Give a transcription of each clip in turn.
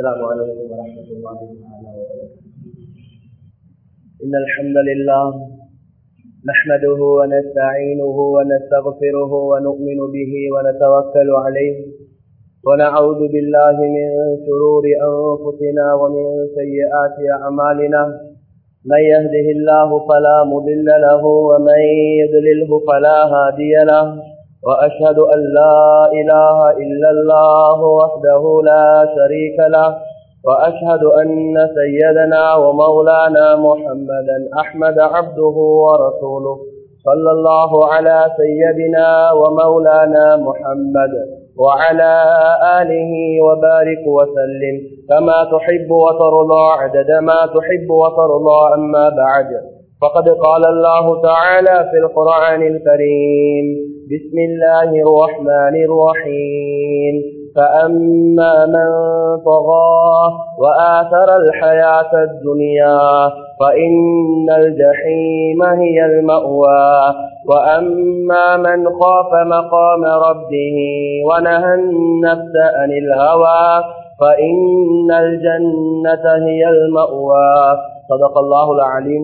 السلام عليكم ورحمة الله تعالى وبركاته إن الحمد لله نحمده ونستعينه ونستغفره ونؤمن به ونتوكل عليه ونعوذ بالله من شرور أنفسنا ومن سيئات أعمالنا من يهده الله فلا مضل له ومن يضلله فلا هادي له وأشهد أن لا إله إلا الله وحده لا شريك له وأشهد أن سيدنا ومولانا محمدا أحمد عبده ورسوله صلى الله على سيدنا ومولانا محمد وعلى آله وبارك وسلم كما تحب وترضى عدد ما تحب وترضى أما بعد فقد قال الله تعالى في القرآن الكريم بسم الله الرحمن الرحيم فأما من طغى وآثر الحياة الدنيا فإن الجحيم هي المأوى وأما من خاف مقام ربه ونهى النفس عن الهوى فإن الجنة هي المأوى صدق الله العليم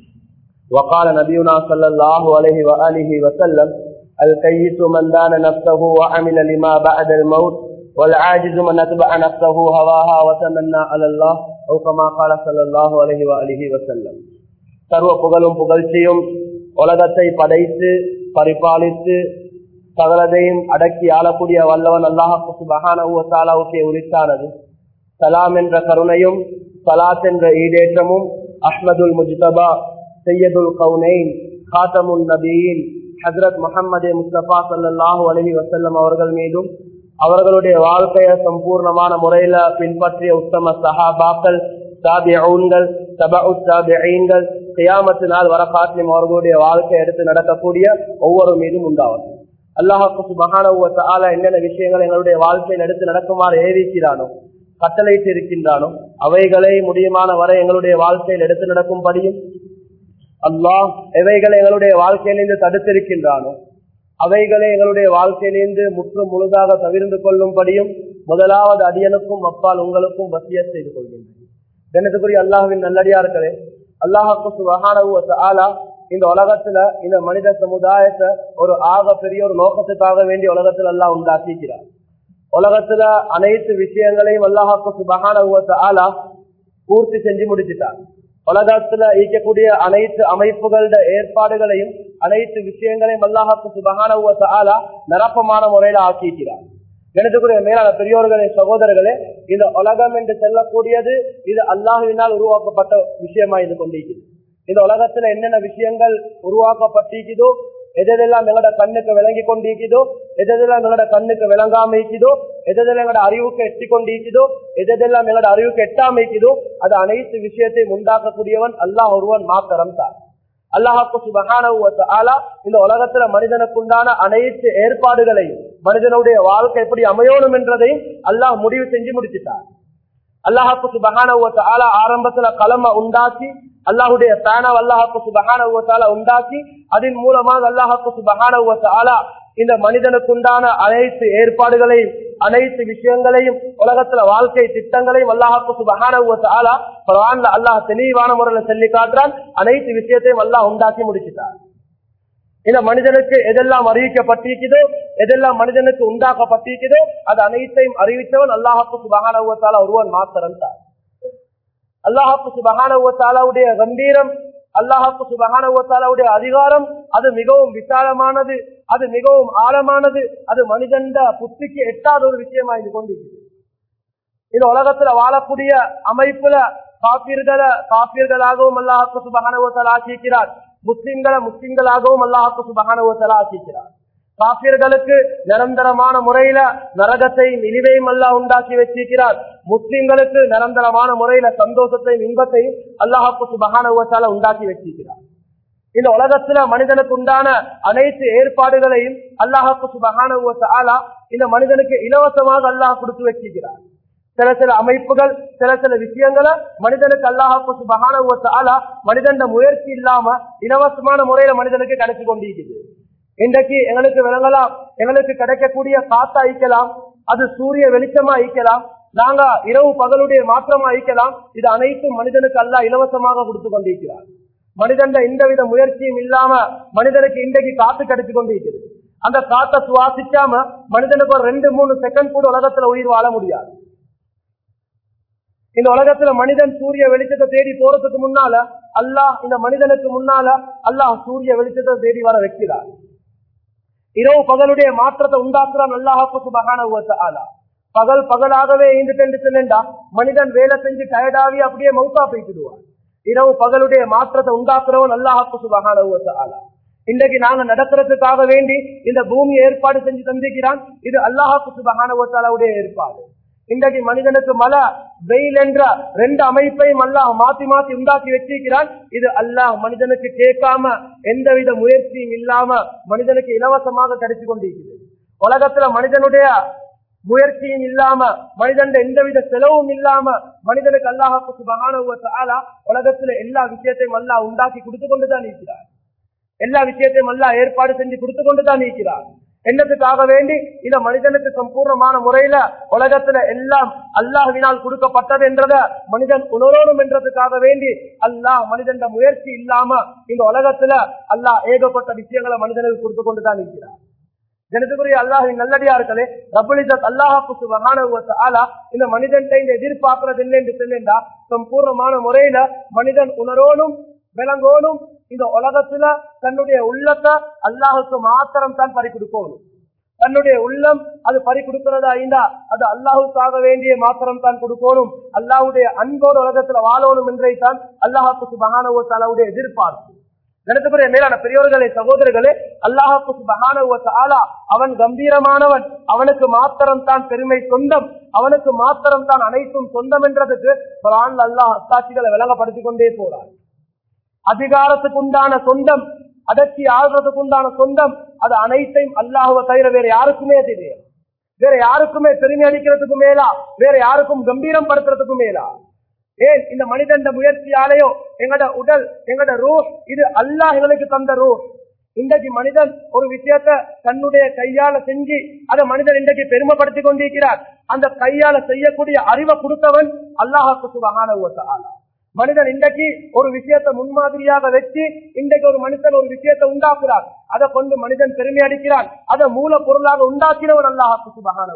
وقال نبينا صلى الله عليه وآله وسلم الكيس من دان نفسه وعمل لما بعد الموت والعاجز من اتبع نفسه هواها وتمنى على الله او كما قال صلى الله عليه واله وسلم சர்வ புகழும் புகழ்ச்சியும் உலகத்தை படைத்து பரிபாலித்து சகலதையும் அடக்கி ஆளக்கூடிய வல்லவன் அல்லாஹு சுபகானவுக்கே உரித்தானது சலாம் என்ற கருணையும் சலாத் என்ற ஈடேற்றமும் அஹ்மதுல் முஜ்தபா சையதுல் கவுனைன் காத்தமுல் நபீன் ஹசரத் முகமது முஸ்தபா சல்லாஹூ அலஹி வசல்லம் அவர்கள் மீதும் அவர்களுடைய வாழ்க்கைய சம்பூர்ணமான முறையில பின்பற்றிய உத்தம சஹாபாக்கள் தாபியங்கள் தபுத்தாபியங்கள் கியாமத்து நாள் வர காட்டிலும் அவர்களுடைய வாழ்க்கை எடுத்து நடக்கக்கூடிய ஒவ்வொரு மீதும் உண்டாகும் அல்லாஹாக்கு மகானவ என்னென்ன விஷயங்கள் எங்களுடைய வாழ்க்கையில் எடுத்து நடக்குமாறு ஏவிக்கிறானோ கட்டளையிட்டு இருக்கின்றானோ அவைகளை முடியுமான வரை எங்களுடைய வாழ்க்கையில் எடுத்து நடக்கும்படியும் அல்லாஹ் எவைகளை எங்களுடைய வாழ்க்கையிலிருந்து தடுத்திருக்கின்றானோ அவைகளை எங்களுடைய வாழ்க்கையிலிருந்து முற்றும் முழுதாக தவிர்ந்து கொள்ளும்படியும் முதலாவது அடியனுக்கும் அப்பால் உங்களுக்கும் வசிய செய்து கொள்கின்றேன் தினத்துக்குரிய அல்லாஹுவின் நல்லடியார்களே அல்லாஹாக்கு ஆலா இந்த உலகத்துல இந்த மனித சமுதாயத்தை ஒரு ஆக பெரிய ஒரு நோக்கத்துக்காக வேண்டிய உலகத்துல எல்லாம் உண்டாக்கிக்கிறார் உலகத்துல அனைத்து விஷயங்களையும் அல்லாஹாக்கு சுபகான ஆலா பூர்த்தி செஞ்சு முடிச்சுட்டார் உலகத்துல ஈக்கக்கூடிய அனைத்து அமைப்புகளோட ஏற்பாடுகளையும் அனைத்து விஷயங்களையும் அல்லாஹாக்கு சுபகான ஆலா நிரப்பமான முறையில ஆக்கிக்கிறார் எனதுக்குரிய மேலான பெரியோர்களே சகோதரர்களே இந்த உலகம் என்று செல்லக்கூடியது இது அல்லாஹுவினால் உருவாக்கப்பட்ட விஷயமா இது கொண்டிருக்கிறது இந்த உலகத்துல என்னென்ன விஷயங்கள் உருவாக்கப்பட்டிருக்குதோ எதெல்லாம் எங்களோட கண்ணுக்கு விளங்கி கொண்டிருக்குதோ எதெல்லாம் எங்களோட கண்ணுக்கு விளங்காம இருக்குதோ எதெல்லாம் எங்களோட அறிவுக்கு எட்டி கொண்டிருக்குதோ எதெல்லாம் எங்களோட அறிவுக்கு எட்டாம இருக்குதோ அது அனைத்து விஷயத்தையும் உண்டாக்கக்கூடியவன் அல்லாஹ் ஒருவன் மாத்திரம் தான் அல்லாஹாக்கு சுபகான இந்த உலகத்துல மனிதனுக்கு உண்டான அனைத்து ஏற்பாடுகளையும் மனிதனுடைய வாழ்க்கை எப்படி அமையணும் என்றதையும் அல்லாஹ் முடிவு செஞ்சு முடிச்சுட்டார் அல்லாஹாக்கு சுபகான ஆரம்பத்துல கலம உண்டாக்கி அல்லாஹுடைய பேனாவ் அல்லாஹாக்கு சுபகான உண்டாக்கி அதன் மூலமாக அல்லாஹாக்கு சுபகான இந்த மனிதனுக்கு உண்டான அனைத்து ஏற்பாடுகளையும் அனைத்து விஷயங்களையும் உலகத்துல வாழ்க்கை திட்டங்களையும் அல்லாஹாக்கு சுபகான அல்லாஹ் தெளிவான முறையில சொல்லி காட்டுறான் அனைத்து விஷயத்தையும் அல்லாஹ் உண்டாக்கி முடிச்சுட்டார் இந்த மனிதனுக்கு எதெல்லாம் அறிவிக்கப்பட்டிருக்குதோ எதெல்லாம் மனிதனுக்கு உண்டாக்கப்பட்டிருக்குதோ அது அனைத்தையும் அறிவித்தவன் அல்லாஹாக்கு சுபகான ஒருவன் மாத்திரம் தான் அல்லாஹாக்கு சுபகானவுடைய கம்பீரம் அல்லாஹாக்கு சுபகானவுடைய அதிகாரம் அது மிகவும் விசாலமானது அது மிகவும் ஆழமானது அது மனிதண்ட புத்திக்கு எட்டாத ஒரு விஷயமா இது கொண்டிருக்கிறது இந்த உலகத்துல வாழக்கூடிய அமைப்புல காப்பீர்களை காப்பீர்களாகவும் அல்லாஹாக்கு சுபகானவத்தால் ஆக்கிக்கிறார் முஸ்லிம்களை முஸ்லிம்களாகவும் அல்லாஹாக்கு சுபகானவத்தால் ஆக்கிக்கிறார் காப்பீர்களுக்கு நிரந்தரமான முறையில நரகத்தையும் இழிவையும் அல்லா உண்டாக்கி வச்சிருக்கிறார் முஸ்லிம்களுக்கு நிரந்தரமான முறையில சந்தோஷத்தையும் இன்பத்தையும் அல்லாஹாக்கு சுபகானவத்தால உண்டாக்கி வச்சிருக்கிறார் இந்த உலகத்துல மனிதனுக்கு உண்டான அனைத்து ஏற்பாடுகளையும் அல்லாஹாக்கு சுபகானவத்தாலா இந்த மனிதனுக்கு இலவசமாக அல்லாஹ் கொடுத்து வச்சிருக்கிறார் சில சில அமைப்புகள் சில சில விஷயங்களை மனிதனுக்கு அல்லாஹாக்கு சுபகானவத்தாலா மனிதன் முயற்சி இல்லாம இலவசமான முறையில மனிதனுக்கு கிடைச்சு கொண்டிருக்குது இன்றைக்கு எங்களுக்கு விளங்கலாம் எங்களுக்கு கிடைக்கக்கூடிய காத்தா ஈக்கலாம் அது சூரிய வெளிச்சமா ஈக்கலாம் நாங்க இரவு பகலுடைய மாற்றமா ஐக்கலாம் இது அனைத்தும் மனிதனுக்கு அல்ல இலவசமாக கொடுத்து கொண்டிருக்கிறார் மனிதன் எந்தவித முயற்சியும் இல்லாம மனிதனுக்கு இன்றைக்கு காத்து கிடைச்சு கொண்டிருக்கிறது அந்த காத்தை சுவாசிக்காம மனிதனுக்கு ஒரு ரெண்டு மூணு செகண்ட் கூட உலகத்துல உயிர் வாழ முடியாது இந்த உலகத்துல மனிதன் சூரிய வெளிச்சத்தை தேடி போறதுக்கு முன்னால அல்லாஹ் இந்த மனிதனுக்கு முன்னால அல்லாஹ் சூரிய வெளிச்சத்தை தேடி வர வைக்கிறார் இரவு பகலுடைய மாற்றத்தை உண்டாக்குறான் அல்லாஹாக்கு சுபகான ஆலா பகல் பகலாகவே ஈந்துட்டு செல்லண்டா மனிதன் வேலை செஞ்சு டயர்டாகி அப்படியே மவுத்தா போய்க்கிடுவான் இரவு பகலுடைய மாற்றத்தை உண்டாக்குறவன் அல்லாஹாக்கு சுபகான ஆலா இன்றைக்கு நாங்க நடக்கிறதுக்காக வேண்டி இந்த பூமி ஏற்பாடு செஞ்சு தந்திருக்கிறான் இது அல்லாஹாக்கு சுபகானவத்தாலாவுடைய ஏற்பாடு இன்றைக்கு மனிதனுக்கு மழை வெயில் என்ற ரெண்டு அமைப்பையும் அல்லாஹ் மாத்தி மாத்தி உண்டாக்கி வச்சிருக்கிறான் இது அல்லாஹ் மனிதனுக்கு கேட்காம எந்தவித முயற்சியும் இல்லாம மனிதனுக்கு இலவசமாக கிடைச்சு கொண்டிருக்கிறது உலகத்துல மனிதனுடைய முயற்சியும் இல்லாம மனிதன் எந்தவித செலவும் இல்லாம மனிதனுக்கு அல்லாஹாக்கு சுபகான உலகத்துல எல்லா விஷயத்தையும் அல்லாஹ் உண்டாக்கி கொடுத்து கொண்டுதான் இருக்கிறார் எல்லா விஷயத்தையும் அல்லா ஏற்பாடு செஞ்சு கொடுத்து கொண்டுதான் இருக்கிறார் என்னத்துக்காக வேண்டி இந்த மனிதனுக்கு சம்பூர்ணமான முறையில உலகத்துல எல்லாம் அல்லாஹ்வினால் கொடுக்கப்பட்டது என்றத மனிதன் உணரணும் என்றதுக்காக வேண்டி அல்லாஹ் மனிதன் முயற்சி இல்லாம இந்த உலகத்துல அல்லாஹ் ஏகப்பட்ட விஷயங்களை மனிதனுக்கு கொடுத்து கொண்டுதான் இருக்கிறார் ஜனத்துக்குரிய அல்லாஹின் நல்லடியார்களே ரபுலிசத் அல்லாஹாக்கு ஆலா இந்த மனிதன் இந்த எதிர்பார்க்கறது இல்லை என்று சொன்னா சம்பூர்ணமான முறையில மனிதன் உணரோனும் விளங்கோனும் இந்த உலகத்துல தன்னுடைய உள்ளத்தை அல்லாஹுக்கு மாத்திரம் தான் பறி கொடுக்கணும் தன்னுடைய உள்ளம் அது பறி கொடுக்கிறதா இருந்தா அது அல்லாஹுக்காக வேண்டிய மாத்திரம் தான் கொடுக்கணும் அல்லாஹுடைய அன்போடு உலகத்துல வாழணும் என்றே தான் அல்லாஹாக்கு சுபகானவோ தலாவுடைய எதிர்பார்ப்பு நடத்துக்குரிய மேலான பெரியோர்களே சகோதரர்களே அல்லாஹாக்கு சுபகானவோ தாலா அவன் கம்பீரமானவன் அவனுக்கு மாத்திரம் தான் பெருமை சொந்தம் அவனுக்கு மாத்திரம் தான் அனைத்தும் சொந்தம் என்றதுக்கு அல்லாஹ் அத்தாட்சிகளை விளங்கப்படுத்திக் கொண்டே போறான் அதிகாரத்துக்கு உண்டான சொந்தம் அதற்கு ஆள்றதுக்கு உண்டான சொந்தம் அது அனைத்தையும் அல்லாஹுவ தவிர வேற யாருக்குமே தெரியும் வேற யாருக்குமே பெருமை அடிக்கிறதுக்கு மேலா வேற யாருக்கும் கம்பீரம் படுத்துறதுக்கு மேலா ஏன் இந்த மனிதன் முயற்சியாலேயோ எங்கட உடல் எங்கட ரூ இது அல்லாஹ் எங்களுக்கு தந்த ரூ இன்றைக்கு மனிதன் ஒரு விஷயத்த தன்னுடைய கையால செஞ்சு அதை மனிதன் இன்றைக்கு பெருமைப்படுத்தி கொண்டிருக்கிறார் அந்த கையால செய்யக்கூடிய அறிவை கொடுத்தவன் அல்லாஹாக்கு சுபகான மனிதன் இன்றைக்கு ஒரு விஷயத்தை முன்மாதிரியாக வச்சு இன்றைக்கு ஒரு மனிதன் ஒரு விஷயத்தை உண்டாக்குறார் அதை கொண்டு மனிதன் பெருமை அடிக்கிறான் அதை மூல பொருளாக உண்டாக்கினவன் அல்லாஹாக்கு சுபகான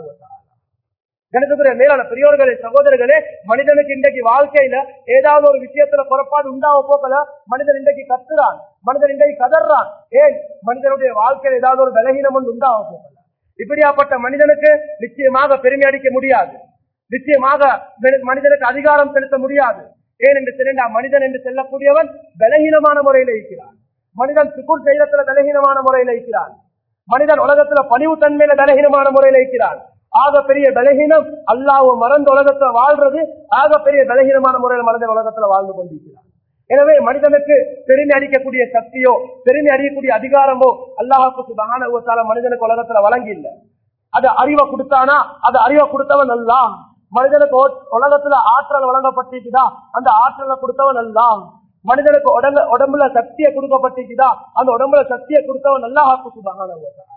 கணக்குரிய மேலான பெரியோர்களே சகோதரர்களே மனிதனுக்கு இன்றைக்கு வாழ்க்கையில ஏதாவது ஒரு விஷயத்துல குறைபாடு உண்டாக போக்கல மனிதன் இன்றைக்கு கத்துறான் மனிதன் இன்றைக்கு கதறான் ஏன் மனிதனுடைய வாழ்க்கையில் ஏதாவது ஒரு பலகீனம் ஒன்று உண்டாக போக்கல இப்படியாப்பட்ட மனிதனுக்கு நிச்சயமாக பெருமை அடிக்க முடியாது நிச்சயமாக மனிதனுக்கு அதிகாரம் செலுத்த முடியாது ஏன் என்று தெரிந்தா மனிதன் என்று செல்லக்கூடியவன் பலகீனமான முறையில் இருக்கிறான் மனிதன் சுக்குர் செய்யத்துல பலகீனமான முறையில் இருக்கிறான் மனிதன் உலகத்துல பணிவு தன்மையில பலகீனமான முறையில் இருக்கிறான் ஆக பெரிய பலகீனம் அல்லாஹ் மறந்த உலகத்துல வாழ்றது ஆக பெரிய பலகீனமான முறையில் மனிதன் உலகத்துல வாழ்ந்து கொண்டிருக்கிறான் எனவே மனிதனுக்கு பெருமை அடிக்கக்கூடிய சக்தியோ பெருமை அடிக்கக்கூடிய அதிகாரமோ அல்லாஹுக்கு சுபகான மனிதனுக்கு உலகத்துல வழங்கி இல்லை அது அறிவை கொடுத்தானா அது அறிவை கொடுத்தவன் அல்லா மனிதனுக்கு உலகத்துல ஆற்றல் வழங்கப்பட்டிருக்குதா அந்த ஆற்றலை கொடுத்தவன் அல்லா மனிதனுக்கு உடம்பு உடம்புல சக்தியை கொடுக்கப்பட்டிருக்குதா அந்த உடம்புல சக்தியை கொடுத்தவன் அல்லாஹாக்கு சுபகான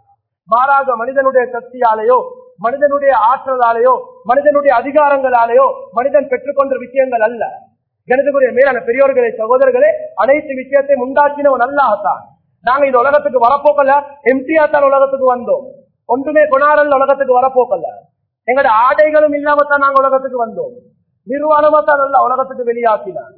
மாறாக மனிதனுடைய சக்தியாலேயோ மனிதனுடைய ஆற்றலாலேயோ மனிதனுடைய அதிகாரங்களாலேயோ மனிதன் பெற்றுக்கொண்ட விஷயங்கள் அல்ல கணிதக்குரிய மேலான பெரியோர்களே சகோதரர்களே அனைத்து விஷயத்தையும் உண்டாக்கினவன் அல்லாஹத்தான் நாங்க இந்த உலகத்துக்கு வரப்போக்கல எம்டிஆ தான் உலகத்துக்கு வந்தோம் ஒன்றுமே கொணாரல் உலகத்துக்கு வரப்போக்கல எங்களோட ஆடைகளும் இல்லாமத்தான் நாங்க உலகத்துக்கு வந்தோம் நிர்வாணமா தான் அல்ல உலகத்துக்கு வெளியாக்கினான்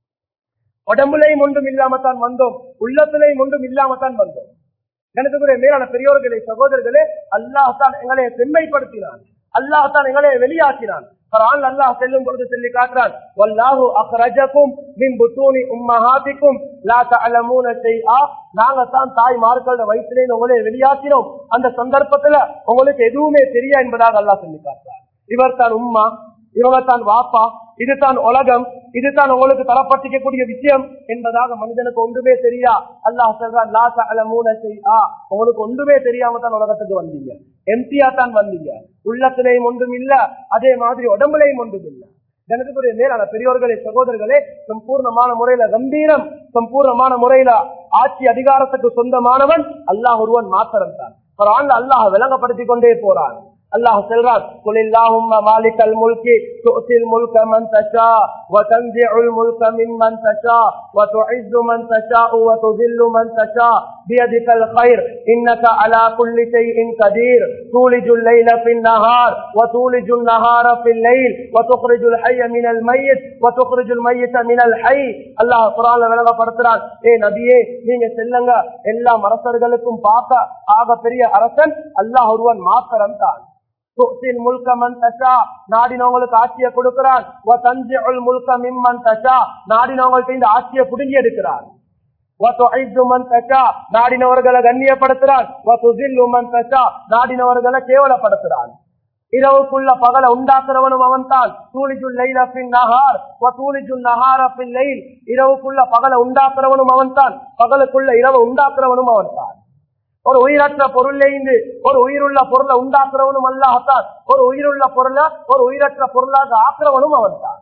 உடம்புலையும் ஒன்றும் இல்லாமத்தான் வந்தோம் உள்ளத்திலையும் ஒன்றும் இல்லாமத்தான் வந்தோம் கணக்குரிய மேலான பெரியோர்களே சகோதரர்களே அல்லாஹான் எங்களை செம்மைப்படுத்தினான் அல்லாஹான் எங்களை வெளியாக்கினான் குரான் அல்லாஹ் செல்லும் பொழுது சொல்லி காட்டுறான் வல்லாஹு அக்ரஜக்கும் மின் புத்தூனி உம்மஹாதிக்கும் லா தஅலமூன ஷைஆ நாங்க தான் தாய்மார்களோட வயிற்றிலே உங்களை வெளியாக்கினோம் அந்த சந்தர்ப்பத்துல உங்களுக்கு எதுவுமே தெரியா என்பதாக அல்லாஹ் சொல்லி காட்டுறான் இவர் தான் உம்மா இவங்க தான் வாப்பா இதுதான் உலகம் இதுதான் உங்களுக்கு தரப்பட்டிக்கக்கூடிய விஷயம் என்பதாக மனிதனுக்கு ஒன்றுமே தெரியா அல்லாஹ் சொல்றான் லா தஅலமூன ஷைஆ உங்களுக்கு ஒன்றுமே தெரியாம தான் உலகத்துக்கு வந்தீங்க எம்டியா தான் வந்தீங்க உள்ளத்திலையும் ஒன்றும் இல்ல அதே மாதிரி உடம்புலையும் ஒன்றும் இல்ல ஜனத்துக்குரிய மேலான பெரியோர்களே சகோதரர்களே சம்பூர்ணமான முறையில கம்பீரம் சம்பூர்ணமான முறையில ஆட்சி அதிகாரத்துக்கு சொந்தமானவன் அல்லாஹ் ஒருவன் மாத்திரம் தான் அல்லாஹ் விளங்கப்படுத்திக் கொண்டே போறான் அல்லாஹ் செல்றான் குலில்லாஹும்ம மாலிகல் முல்கி துஅத்தில் முல்க மன் தஷா வ தன்சிஉல் முல்க மிம்மன் தஷா வ துஇஸ்ஸு மன் தஷா வ துذில்லு மன் தஷா பியதிகல் கைர் இன்னக அலா குல்லி ஷைஇன் கதீர் தூலிஜுல் லைல ஃபின் நஹார் வ தூலிஜுல் நஹார ஃபில் லைல் வ துக்ரிஜுல் ஹய்ய மினல் மையத் வ துக்ரிஜுல் மையத மினல் ஹய் அல்லாஹ் குர்ஆன்ல விளங்கப்படுத்துறான் ஏ நபியே நீங்க செல்லுங்க எல்லா அரசர்களுக்கும் பார்க்க ஆக பெரிய அரசன் அல்லாஹ் ஒருவன் மாத்திரம் தான் துஅத்தில் முல்க மன் தஷா நாடினவங்களுக்கு ஆட்சியை கொடுக்கிறான் வ தன்சிஉல் முல்க மிம்மன் தஷா நாடினவங்கள்ட்ட இந்த ஆட்சியை புடுங்கி எடுக்கிறான் வ துஇஸ்ஸு மன் தஷா நாடினவர்களை கண்ணியப்படுத்துறான் வ துஸில்லு மன் தஷா நாடினவர்களை கேவலப்படுத்துறான் இரவுக்குள்ள பகல உண்டாக்குறவனும் அவன் தான் தூளிஜுல் லைல பின் நஹார் வ தூளிஜுல் நஹார பின் லைல் இரவுக்குள்ள பகல உண்டாக்குறவனும் அவன் தான் பகலுக்குள்ள இரவு உண்டாக்குறவனும் அவன் தான் ஒரு உயிரற்ற பொருளிலிருந்து ஒரு உயிருள்ள பொருளை உண்டாக்குறவனும் அல்லாஹத்தான் ஒரு உயிருள்ள பொருளை ஒரு உயிரற்ற பொருளாக ஆக்குறவனும் அவன் தான்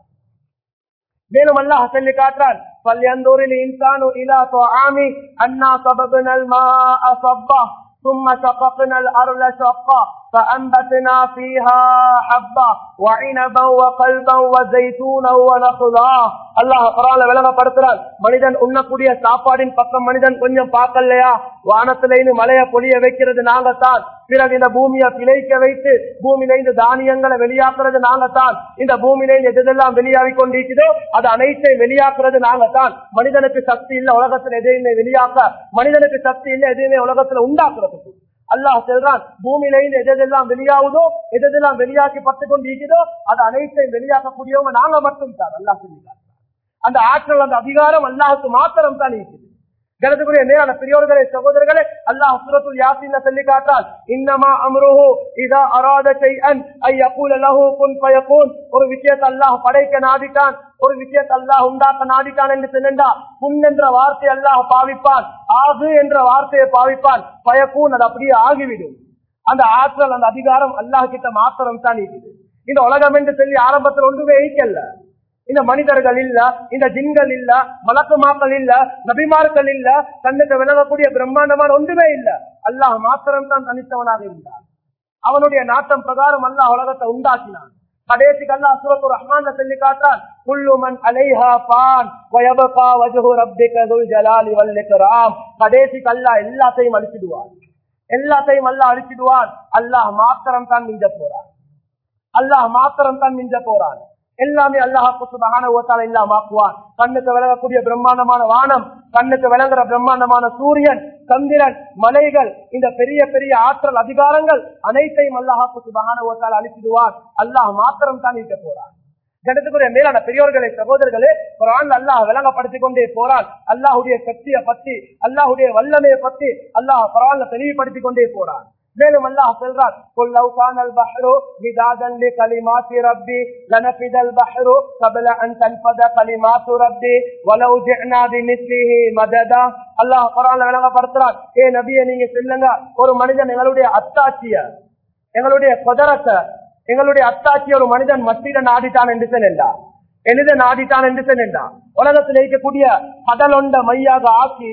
மேலும் அல்லாஹ் சொல்லி காட்டுறான் فلينظر الإنسان إلى طعامه أنا صببنا الماء صبا ثم شققنا الأرض شقا فأنبتنا فيها حبا وعنبا وقلبا وزيتونا ونخلا அல்லாஹ் பரவாயில்ல விளங்கப்படுத்துறான் மனிதன் உண்ணக்கூடிய சாப்பாடின் பக்கம் மனிதன் கொஞ்சம் பார்க்கலையா வானத்தில இருந்து மழைய பொழிய வைக்கிறது நாங்கத்தான் பிறகு இந்த பூமியை பிழைக்க வைத்து பூமியில இந்த தானியங்களை வெளியாக்குறது நாங்கத்தான் இந்த பூமியில இந்த எதெல்லாம் வெளியாகி கொண்டிருக்குதோ அது அனைத்தையும் வெளியாக்குறது நாங்கத்தான் மனிதனுக்கு சக்தி இல்ல உலகத்துல எதையுமே வெளியாக்க மனிதனுக்கு சக்தி இல்ல எதையுமே உலகத்துல உண்டாக்குறதுக்கு அல்லாஹ் சொல்றான் பூமியில இருந்து எதெல்லாம் வெளியாகுதோ எதெல்லாம் வெளியாக்கி பட்டு கொண்டு இருக்குதோ அது அனைத்தையும் வெளியாக்கக்கூடியவங்க நாங்க மட்டும் தான் அல்லாஹ் சொல்லிட்டார் அந்த ஆற்றல் அந்த அதிகாரம் அல்லாஹுக்கு மாத்திரம் தான் இருக்குது கருத்துக்குரிய நேரான பெரியோர்களே சகோதரர்களே அல்லாஹ் சுரத்துல் யாசின்ல சொல்லி காட்டால் இன்னமா அம்ருஹு இதா அராத ஷைஅன் ஐ யகூல லஹு குன் ஃபயகூன் ஒரு விஷயத்தை அல்லாஹ் படைக்க நாடிட்டான் ஒரு விஷயத்தை அல்லாஹ் உண்டாக்க நாடிட்டான் என்று சொன்னா புன் என்ற வார்த்தை அல்லாஹ் பாவிப்பான் ஆகு என்ற வார்த்தையை பாவிப்பான் பயக்கூன் அது அப்படியே ஆகிவிடும் அந்த ஆற்றல் அந்த அதிகாரம் அல்லாஹ் கிட்ட மாத்திரம் தான் இருக்குது இந்த உலகம் என்று சொல்லி ஆரம்பத்தில் ஒன்றுமே ஈக்கல்ல இந்த மனிதர்கள் இல்ல இந்த ஜின்கள் இல்ல மலக்குமாக்கள் இல்ல நபிமார்கள் இல்ல கண்ணுக்கு விளங்கக்கூடிய பிரம்மாண்டமான ஒன்றுமே இல்ல அல்லாஹ் மாத்திரம் தான் தனித்தவனாக இருந்தார் அவனுடைய நாட்டம் பிரகாரம் அல்லாஹ் உலகத்தை உண்டாக்கினான் கடைசிக்கு அல்லாஹ் சூரத்து ரஹ்மான்ல சொல்லி காட்டான் குல்லு மன் அலைஹா பான் வயபகா வஜ்ஹு ரப்பிக துல் ஜலாலி வல் இக்ராம் கடைசிக்கு அல்லாஹ் எல்லாத்தையும் அழிச்சிடுவான் எல்லாத்தையும் அல்லாஹ் அழிச்சிடுவான் அல்லாஹ் மாத்திரம் தான் மிஞ்ச போறான் அல்லாஹ் மாத்திரம் தான் மிஞ்ச போறான் எல்லாமே அல்லாஹாக்கு சுபகான ஓத்தால எல்லாம் ஆக்குவான் கண்ணுக்கு விளங்கக்கூடிய பிரம்மாண்டமான வானம் கண்ணுக்கு விளங்குற பிரம்மாண்டமான சூரியன் சந்திரன் மலைகள் இந்த பெரிய பெரிய ஆற்றல் அதிகாரங்கள் அனைத்தையும் அல்லாஹாக்கு சுபகான ஓத்தால அழிச்சிடுவான் அல்லாஹ் மாத்திரம் தான் இருக்க போறான் ஜனத்துக்குரிய மேலான பெரியோர்களே சகோதரர்களே குரான் அல்லாஹ் விளங்கப்படுத்திக் கொண்டே போறான் அல்லாஹுடைய சக்தியை பத்தி அல்லாஹுடைய வல்லமையை பத்தி அல்லாஹ் குரான்ல தெளிவுபடுத்திக் கொண்டே போறான் மேலும் அல்லாஹ் சொல்றான் قل لو كان البحر مدادا لكلمات ربي لنفد البحر قبل ان تنفد كلمات ربي ولو جئنا بمثله مددا அல்லாஹ் குர்ஆன்ல விளங்கப்படுத்துறான் ஏ நபியே நீங்க சொல்லுங்க ஒரு மனிதன் எங்களுடைய அத்தாட்சிய எங்களுடைய குதிரத்தை எங்களுடைய அத்தாட்சி ஒரு மனிதன் மத்தியில நாடிட்டான் என்று சொன்னா எழுத நாடிட்டான் என்று சொன்னா உலகத்தில் இருக்கக்கூடிய கடலொண்ட மையாக ஆக்கி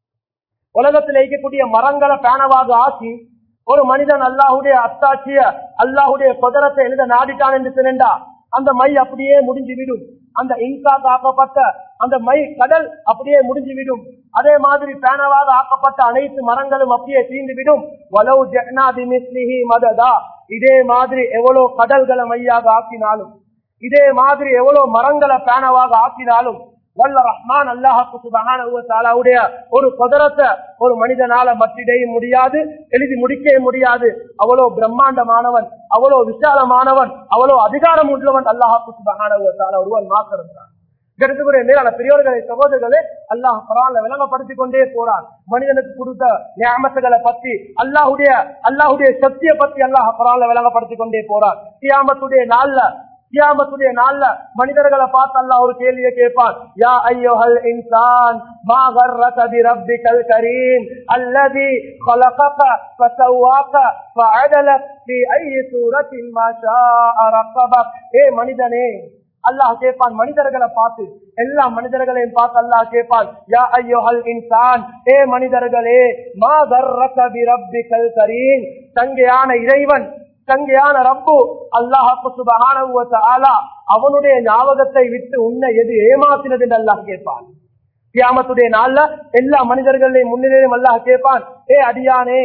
உலகத்தில் இருக்கக்கூடிய மரங்களை பேனவாக ஆக்கி ஒரு மனிதன் அல்லாஹுடைய அத்தாட்சிய அல்லாஹுடைய குதிரத்தை எழுத நாடிட்டான் என்று சொன்னா அந்த மை அப்படியே முடிஞ்சு விடும் அந்த இன்காக ஆக்கப்பட்ட அந்த மை கடல் அப்படியே முடிஞ்சு விடும் அதே மாதிரி பேனவாக ஆக்கப்பட்ட அனைத்து மரங்களும் அப்படியே தீர்ந்து விடும் வலவு ஜெகநாதி மிஸ்லிஹி மததா இதே மாதிரி எவ்வளவு கடல்களை மையாக ஆக்கினாலும் இதே மாதிரி எவ்வளவு மரங்களை பேனவாக ஆக்கினாலும் வல்ல ரஹ்மான் அல்லாஹாக்கு சுபகானுடைய ஒரு குதிரத்தை ஒரு மனிதனால மற்றிடைய முடியாது எழுதி முடிக்க முடியாது அவ்வளவு பிரம்மாண்டமானவன் அவ்வளவு விசாலமானவன் அவ்வளவு அதிகாரம் உள்ளவன் அல்லாஹாக்கு சுபகான ஒருவன் மாத்திரம் தான் கருத்துக்குரிய மேலான பெரியோர்களை சகோதரர்களே அல்லாஹ் பரவாயில்ல விளங்கப்படுத்திக் கொண்டே போறான் மனிதனுக்கு கொடுத்த நியாமத்துகளை பத்தி அல்லாஹுடைய அல்லாஹுடைய சக்தியை பத்தி அல்லாஹ் பரவாயில்ல விளங்கப்படுத்திக் கொண்டே போறான் கியாமத்துடைய நாள்ல கியாமத்துடைய நாள்ல மனிதர்களை பார்த்து அல்லாஹ் ஒரு கேள்வியை கேட்பான் யா ஐயோஹல் இன்சான் மா கர்ரக பிரப்பிகல் கரீம் அல்லதி خلقك فسواك فعدلك في اي سورة ما شاء ركبك ஏ மனிதனே அல்லாஹ் கேட்பான் மனிதர்களை பார்த்து எல்லா மனிதர்களையும் பார்த்து அல்லாஹ் கேட்பான் யா ஐயோஹல் இன்சான் ஏ மனிதர்களே மா கர்ரக பிரப்பிகல் கரீம் தங்கையான இறைவன் தங்கையான ரப்பு அல்லாஹு சுபஹானஹு வ தஆலா அவனுடைய ஞாபகத்தை விட்டு உன்னை எது ஏமாத்தினது என்று அல்லாஹ் கேட்பான் கியாமத்துடைய நாள்ல எல்லா மனிதர்களையும் முன்னிலையும் அல்லாஹ் கேட்பான் ஏ அடியானே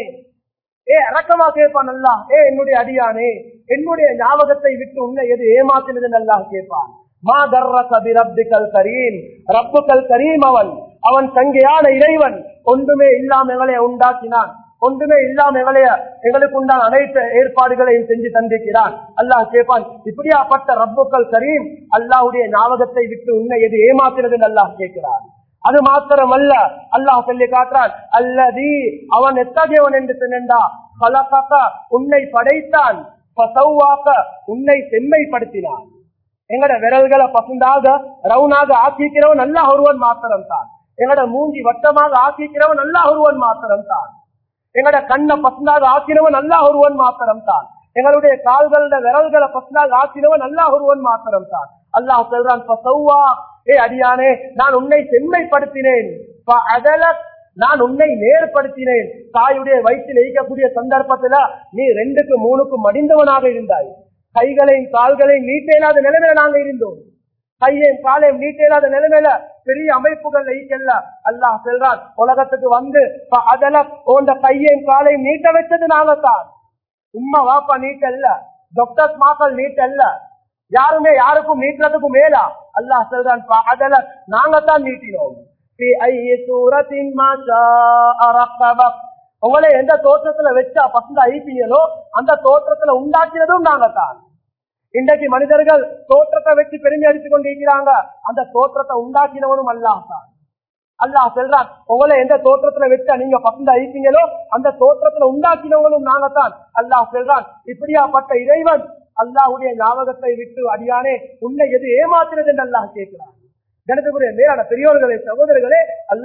ஏ இறக்கமா கேட்பான் அல்லாஹ் ஏ என்னுடைய அடியானே என்னுடைய ஞாபகத்தை விட்டு உன்னை எது ஏமாத்தினது என்று அல்லாஹ் கேட்பான் மா தர்ரக பிரப்பிக்கல் கரீம் ரப்புக்கல் கரீம் அவன் அவன் தங்கையான இறைவன் ஒன்றுமே இல்லாம எங்களை உண்டாக்கினான் ஒன்றுமே இல்லாம எங்களைய எங்களுக்கு உண்டான அனைத்து ஏற்பாடுகளையும் செஞ்சு தந்திருக்கிறான் அல்லாஹ் கேட்பான் இப்படியாப்பட்ட ரப்புக்கள் கரீம் அல்லாஹ்வுடைய ஞாபகத்தை விட்டு உன்னை எது ஏமாத்தினது என்று அல்லாஹ் கேட்கிறான் அது மாத்திரமல்ல அல்லாஹ் சொல்லி காட்டுறான் அல்லதி அவன் எத்தகையவன் என்று சொன்னா கலகாக்க உன்னை படைத்தான் பசௌவாக்க உன்னை செம்மைப்படுத்தினான் எங்கட விரல்களை பசுந்தாக ரவுனாக ஆக்கிக்கிறவன் நல்லா ஒருவன் மாத்திரம் தான் எங்கட மூஞ்சி வட்டமாக ஆக்கிக்கிறவன் நல்லா ஒருவன் மாத்திரம் தான் எங்கட கண்ணை பசுந்தாக ஆக்கினவன் நல்லா ஒருவன் மாத்திரம் தான் எங்களுடைய கால்களோட விரல்களை பசுந்தாக ஆக்கினவன் நல்லா ஒருவன் மாத்திரம் தான் அல்லாஹ் சொல்றான் பசௌவா ஏ அடியானே நான் உன்னை செம்மைப்படுத்தினேன் ஃபஅதலக், நான் உன்னை நேர்படுத்தினேன் தாயுடைய வயிற்றில் இருக்கக்கூடிய சந்தர்ப்பத்துல நீ ரெண்டுக்கு மூணுக்கு மடிந்தவனாக இருந்தாய் கைகளையும் கால்களையும் நீட்டேலாத நிலைமையில நாங்க இருந்தோம் கையையும் காலையும் நீட்டேலாத நிலைமையில பெரிய அமைப்புகள் ஈக்கல்ல அல்லாஹ் சொல்றான் உலகத்துக்கு வந்து அதல உண்ட கையையும் காலையும் நீட்ட வச்சது நாங்க தான் உம்மா வாப்பா நீட்டல்ல டாக்டர்ஸ் மாக்கள் நீட்டல்ல யாருமே யாருக்கும் நீட்டுறதுக்கும் மேலா அல்லாஹ் சொல்றான் அதல நாங்க தான் நீட்டினோம் في أي سورة ما شاء ركبك. உங்களை எந்த தோற்றத்துல வச்சா பசங்க ஐப்பீங்களோ அந்த தோற்றத்துல உண்டாக்கினதும் நாங்க தான் இன்றைக்கு மனிதர்கள் தோற்றத்தை வச்சு பெருமை அடித்துக் கொண்டிருக்கிறாங்க அந்த தோற்றத்தை உண்டாக்கினவனும் அல்லாஹ் தான் அல்லாஹ் சொல்றான் உங்களை எந்த தோற்றத்துல வச்சா நீங்க பசங்க ஐப்பீங்களோ அந்த தோற்றத்துல உண்டாக்கினவங்களும் நாங்க தான் அல்லாஹ் சொல்றான் இப்படியாப்பட்ட இறைவன் அல்லாஹ்வுடைய ஞாபகத்தை விட்டு அடியானே உன்னை எது ஏமாத்தினது என்று அல்லாஹ் கேட்கிறான் கணக்குரிய மேலான பெரியோர்களே சகோதரர்களே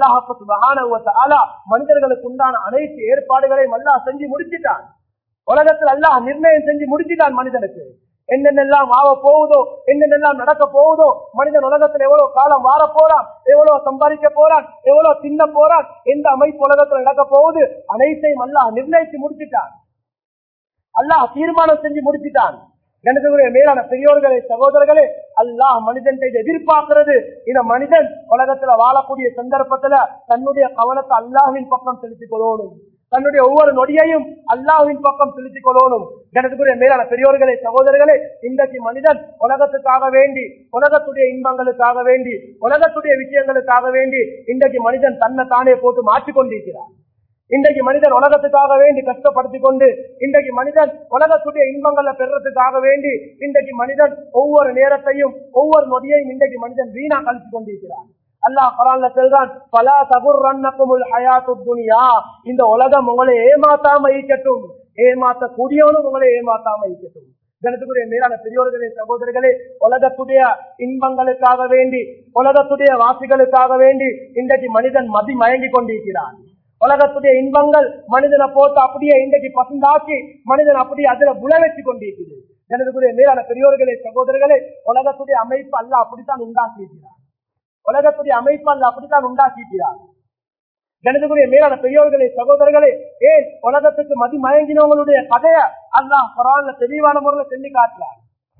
அல்லாஹ் மனிதர்களுக்கு உண்டான அனைத்து ஏற்பாடுகளையும் அல்லாஹ் செஞ்சு முடிச்சிட்டான் உலகத்தில் அல்லாஹ் நிர்ணயம் செஞ்சு முடிச்சிட்டான் மனிதனுக்கு என்னென்னலாம் ஆக போகுதோ என்னென்னலாம் நடக்க போகுதோ மனிதன் உலகத்தில் எவ்வளவு காலம் வார போறான் எவ்வளவு சம்பாதிக்க போறான் எவ்வளவு தின்ன போறான் எந்த அமைப்பு உலகத்தில் நடக்க போகுது அனைத்தையும் அல்லாஹ் நிர்ணயிச்சு முடிச்சிட்டான் அல்லாஹ் தீர்மானம் செஞ்சு முடிச்சிட்டான் கணக்குரிய மேலான பெரியோர்களே சகோதரர்களே அல்லாஹ் மனிதன் எதிர்பார்க்கிறது இந்த மனிதன் உலகத்துல வாழக்கூடிய சந்தர்ப்பத்துல தன்னுடைய கவனத்தை அல்லாஹின் பக்கம் செலுத்திக் கொள்ளணும் தன்னுடைய ஒவ்வொரு நொடியையும் அல்லாஹின் பக்கம் செலுத்திக் கொள்ளணும் கணக்குரிய மேலான பெரியோர்களே சகோதரர்களே இன்றைக்கு மனிதன் உலகத்துக்காக வேண்டி உலகத்துடைய இன்பங்களுக்காக வேண்டி உலகத்துடைய விஷயங்களுக்காக வேண்டி இன்றைக்கு மனிதன் தன்னை தானே போட்டு மாற்றிக் கொண்டிருக்கிறார் இன்றைக்கு மனிதன் உலகத்துக்காக வேண்டி கஷ்டப்படுத்திக் கொண்டு இன்றைக்கு மனிதன் உலகத்துடைய இன்பங்களை பெறறதுக்காக வேண்டி இன்றைக்கு மனிதன் ஒவ்வொரு நேரத்தையும் ஒவ்வொரு நொடியையும் இன்றைக்கு மனிதன் வீணா கழிச்சு கொண்டிருக்கிறான் அல்லாஹ் குரான்ல சொல்றான் பலா தகுர்ரன்னக்குமுல் ஹயாத்து துனியா இந்த உலகம் உங்களை ஏமாத்தாம ஈக்கட்டும் ஏமாத்த கூடியவனும் உங்களை ஏமாத்தாம ஈக்கட்டும் ஜனத்துக்குரிய மேலான பெரியோர்களே சகோதரர்களே உலகத்துடைய இன்பங்களுக்காக வேண்டி உலகத்துடைய வாசிகளுக்காக வேண்டி இன்றைக்கு மனிதன் மதி மயங்கி கொண்டிருக்கிறான் உலகத்துடைய இன்பங்கள் மனிதனை போட்டு அப்படியே இன்றைக்கு பசந்தாக்கி மனிதன் அப்படியே அதுல புல வச்சு கொண்டிருக்குது எனதுக்குரிய மேலான பெரியோர்களே சகோதரர்களே உலகத்துடைய அமைப்பு அல்ல அப்படித்தான் உண்டாக்கியிருக்கிறார் உலகத்துடைய அமைப்பு அல்ல அப்படித்தான் உண்டாக்கியிருக்கிறார் எனதுக்குரிய மேலான பெரியோர்களே சகோதரர்களே ஏன் உலகத்துக்கு மதி மயங்கினவங்களுடைய கதைய அல்லாஹ் குரான்ல தெளிவான முறையில் சொல்லி காட்டுறார்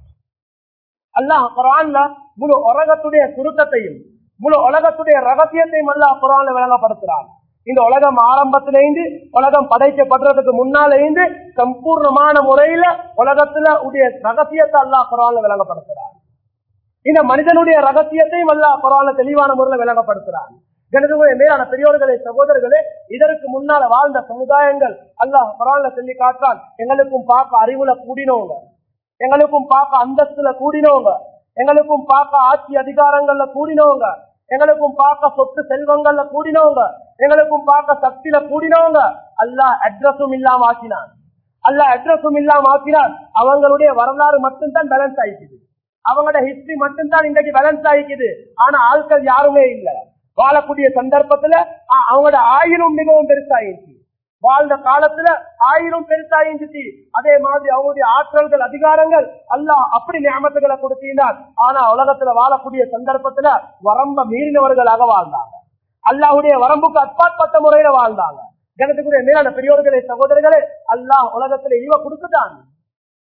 அல்லாஹ் குரான்ல முழு உலகத்துடைய சுருக்கத்தையும் முழு உலகத்துடைய ரகசியத்தையும் அல்லாஹ் குரான்ல விளங்கப்படுத்துறான் இந்த உலகம் ஆரம்பத்திலேந்து உலகம் படைக்கப்படுறதுக்கு முன்னாலேந்து சம்பூர்ணமான முறையில உலகத்துல உடைய ரகசியத்தை அல்லாஹ் குரான்ல விளங்கப்படுத்துறான் இந்த மனிதனுடைய ரகசியத்தையும் அல்லாஹ் குரான்ல தெளிவான முறையில விளங்கப்படுத்துறான் கணிதங்களுடைய மேலான பெரியோர்களே சகோதரர்களே இதற்கு முன்னால வாழ்ந்த சமுதாயங்கள் அல்லாஹ் குரான்ல சொல்லி காட்டுறான் எங்களுக்கும் பார்க்க அறிவுல கூடினவங்க எங்களுக்கும் பார்க்க அந்தஸ்துல கூடினவங்க எங்களுக்கும் பார்க்க ஆட்சி அதிகாரங்கள்ல கூடினவங்க எங்களுக்கும் பார்க்க சொத்து செல்வங்கள்ல கூடினவங்க எங்களுக்கும் பார்க்க சக்தியில கூடினவங்க அல்லாஹ் அட்ரஸும் இல்லாம ஆக்கினான் அல்லாஹ் அட்ரஸும் இல்லாம ஆக்கினான் அவங்களுடைய வரலாறு மட்டும்தான் பேலன்ஸ் ஆயிக்குது அவங்களோட ஹிஸ்டரி மட்டும்தான் இன்றைக்கு பேலன்ஸ் ஆயிக்குது ஆனா ஆட்கள் யாருமே இல்ல வாழக்கூடிய சந்தர்ப்பத்துல அ- அவங்களோட ஆயிரம் மிகவும் பெருசாயிருச்சு வாழ்ந்த காலத்துல ஆயிரம் பெருசாயிருந்துச்சு அதே மாதிரி அவங்களுடைய ஆற்றல்கள் அதிகாரங்கள் அல்லாஹ் அப்படி நியமத்துகளை கொடுத்தினார் ஆனா உலகத்துல வாழக்கூடிய சந்தர்ப்பத்துல வரம்ப மீறினவர்களாக வாழ்ந்தாங்க அல்லாஹ்வுடைய வரம்புக்கு அப்பாற்பட்ட முறையில வாழ்ந்தாங்க ஜனத்துக்குரிய மேலான பெரியோர்களே சகோதரர்களே அல்லாஹ் உலகத்துல இழிவ கொடுத்துட்டான்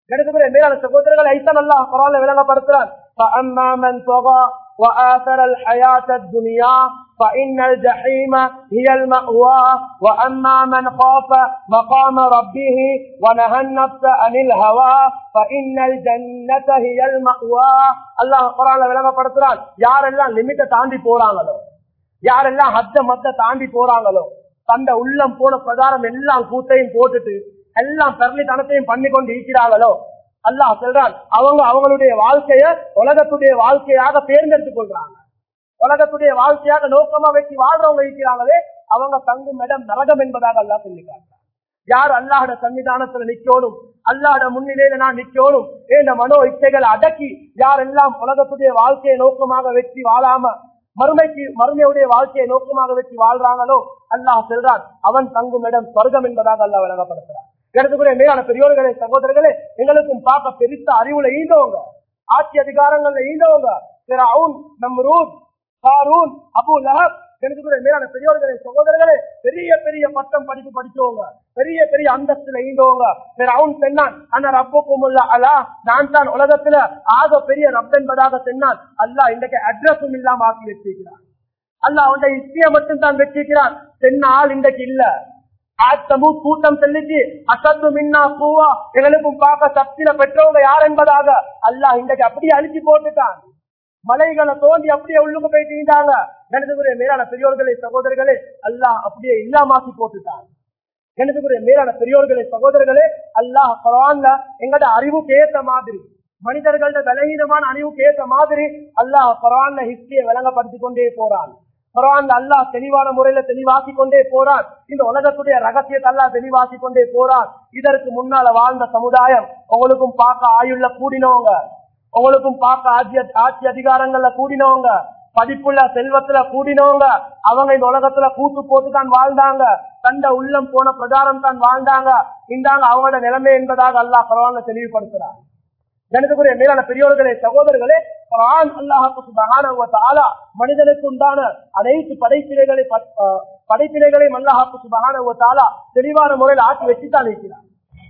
எடுத்துக்கிற மேலான சகோதரர்கள் ஐத்தான் அல்லாஹ் குரான்ல விளங்கப்படுத்துறான் فأما من طغى وآثر الحياة الدنيا فإن الجحيم هي المأوى وأما من خاف مقام ربه ونهى النفس عن الهوى فإن الجنة هي المأوى الله قرآن விளங்கப்படுத்துறான் யாரெல்லாம் லிமிட்டை தாண்டி போறாங்களோ யாரெல்லாம் ஹத்த மத்த தாண்டி போறாங்களோ தந்த உள்ளம் போன பிரகாரம் எல்லாம் கூத்தையும் போட்டுட்டு எல்லாம் தரணித்தனத்தையும் பண்ணி கொண்டு இருக்கிறாங்களோ அல்லாஹ் சொல்றான் அவங்க அவங்களுடைய வாழ்க்கைய உலகத்துடைய வாழ்க்கையாக தேர்ந்தெடுத்துக் கொள்றாங்க உலகத்துடைய வாழ்க்கையாக நோக்கமா வச்சு வாழ்றவங்க இருக்கிறாங்களே அவங்க தங்கும் இடம் நரகம் என்பதாக அல்லாஹ் சொல்லி காட்டுறான் யார் அல்லாஹோட சன்னிதானத்துல நிக்கணும் அல்லாஹோட முன்னிலையில நான் நிக்கணும் இந்த மனோ இச்சைகளை அடக்கி யாரெல்லாம் உலகத்துடைய வாழ்க்கையை நோக்கமாக வச்சு வாழாம மறுமைக்கு மறுமையுடைய வாழ்க்கையை நோக்கமாக வச்சு வாழ்றாங்களோ அல்லாஹ் சொல்றான் அவன் தங்கும் இடம் சொர்க்கம் என்பதாக அல்லாஹ் விளங்கப்படுத்துறான் எடுத்துக்கூடிய மேலான பெரியோர்களே சகோதரர்களே எங்களுக்கும் பார்க்க பெருத்த அறிவுல ஈந்தவங்க ஆட்சி அதிகாரங்கள்ல ஈந்தவங்க பிறவுன் நம்ரூத் ஹாரூன் அபு லஹப் எடுத்துக்கூடிய மேலான பெரியோர்களே சகோதரர்களே பெரிய பெரிய பட்டம் படிப்பு படிச்சவங்க பெரிய பெரிய அந்தஸ்துல ஈந்தவங்க பிறவுன் சொன்னான் அண்ணா ரப்புக்கும் அலா நான் தான் உலகத்துல ஆக பெரிய ரப் என்பதாக சொன்னான் அல்லாஹ் இன்றைக்கு அட்ரஸும் இல்லாம ஆக்கி வச்சிருக்கிறான் அல்லாஹ் அவனுடைய இஸ்திய மட்டும் தான் வச்சிருக்கிறான் சென்ன ஆள் இன்றைக்கு இல்ல ஆத்தமு கூட்டம் செல்லிச்சு அசத்து மின்னா பூவா எங்களுக்கும் பார்க்க சக்தியில பெற்றவங்க யார் என்பதாக அல்லாஹ் இன்றைக்கு அப்படியே அழிச்சு போட்டுட்டான் மலைகளை தோண்டி அப்படியே உள்ளுக்கு போயிட்டு இருந்தாங்க கணிதக்குரிய மேலான பெரியோர்களே சகோதரர்களே அல்லாஹ் அப்படியே இல்லாமாக்கி போட்டுட்டான் கணிதக்குரிய மேலான பெரியோர்களே சகோதரர்களே அல்லாஹ் குரான்ல எங்கட அறிவுக்கு ஏத்த மாதிரி மனிதர்களோட பலகீனமான அறிவுக்கு ஏத்த மாதிரி அல்லாஹ் குரான்ல ஹிஸ்டரியை விளங்கப்படுத்தி கொண்டே போறான் குரான் அல்லாஹ் தெளிவான முறையில தெளிவாக்கி கொண்டே போறான் இந்த உலகத்துடைய ரகசியத்தை அல்லாஹ் தெளிவாக்கி கொண்டே போறான் இதற்கு முன்னால வாழ்ந்த சமுதாயம் உங்களுக்கும் பார்க்க ஆயுள்ள கூடினவங்க உங்களுக்கும் பார்க்க ஆட்சி ஆட்சி அதிகாரங்கள்ல கூடினவங்க படிப்புள்ள செல்வத்துல கூடினவங்க அவங்க இந்த உலகத்துல கூத்து போட்டு தான் வாழ்ந்தாங்க தந்த உள்ளம் போன பிரகாரம் தான் வாழ்ந்தாங்க இந்தாங்க அவங்களோட நிலைமை என்பதாக அல்லாஹ் குரான்ல தெளிவுபடுத்துறான் கணிதக்குரிய மேலான பெரியோர்களே சகோதரர்களே குரான் அல்லாஹுக்கு சுபஹானஹு வ தஆலா மனிதனுக்கு உண்டான அனைத்து படைப்பிலைகளை படைப்பிலைகளையும் அல்லாஹுக்கு சுபஹானஹு வ தஆலா தெளிவான முறையில் ஆக்கி வச்சுதான் இருக்கிறார்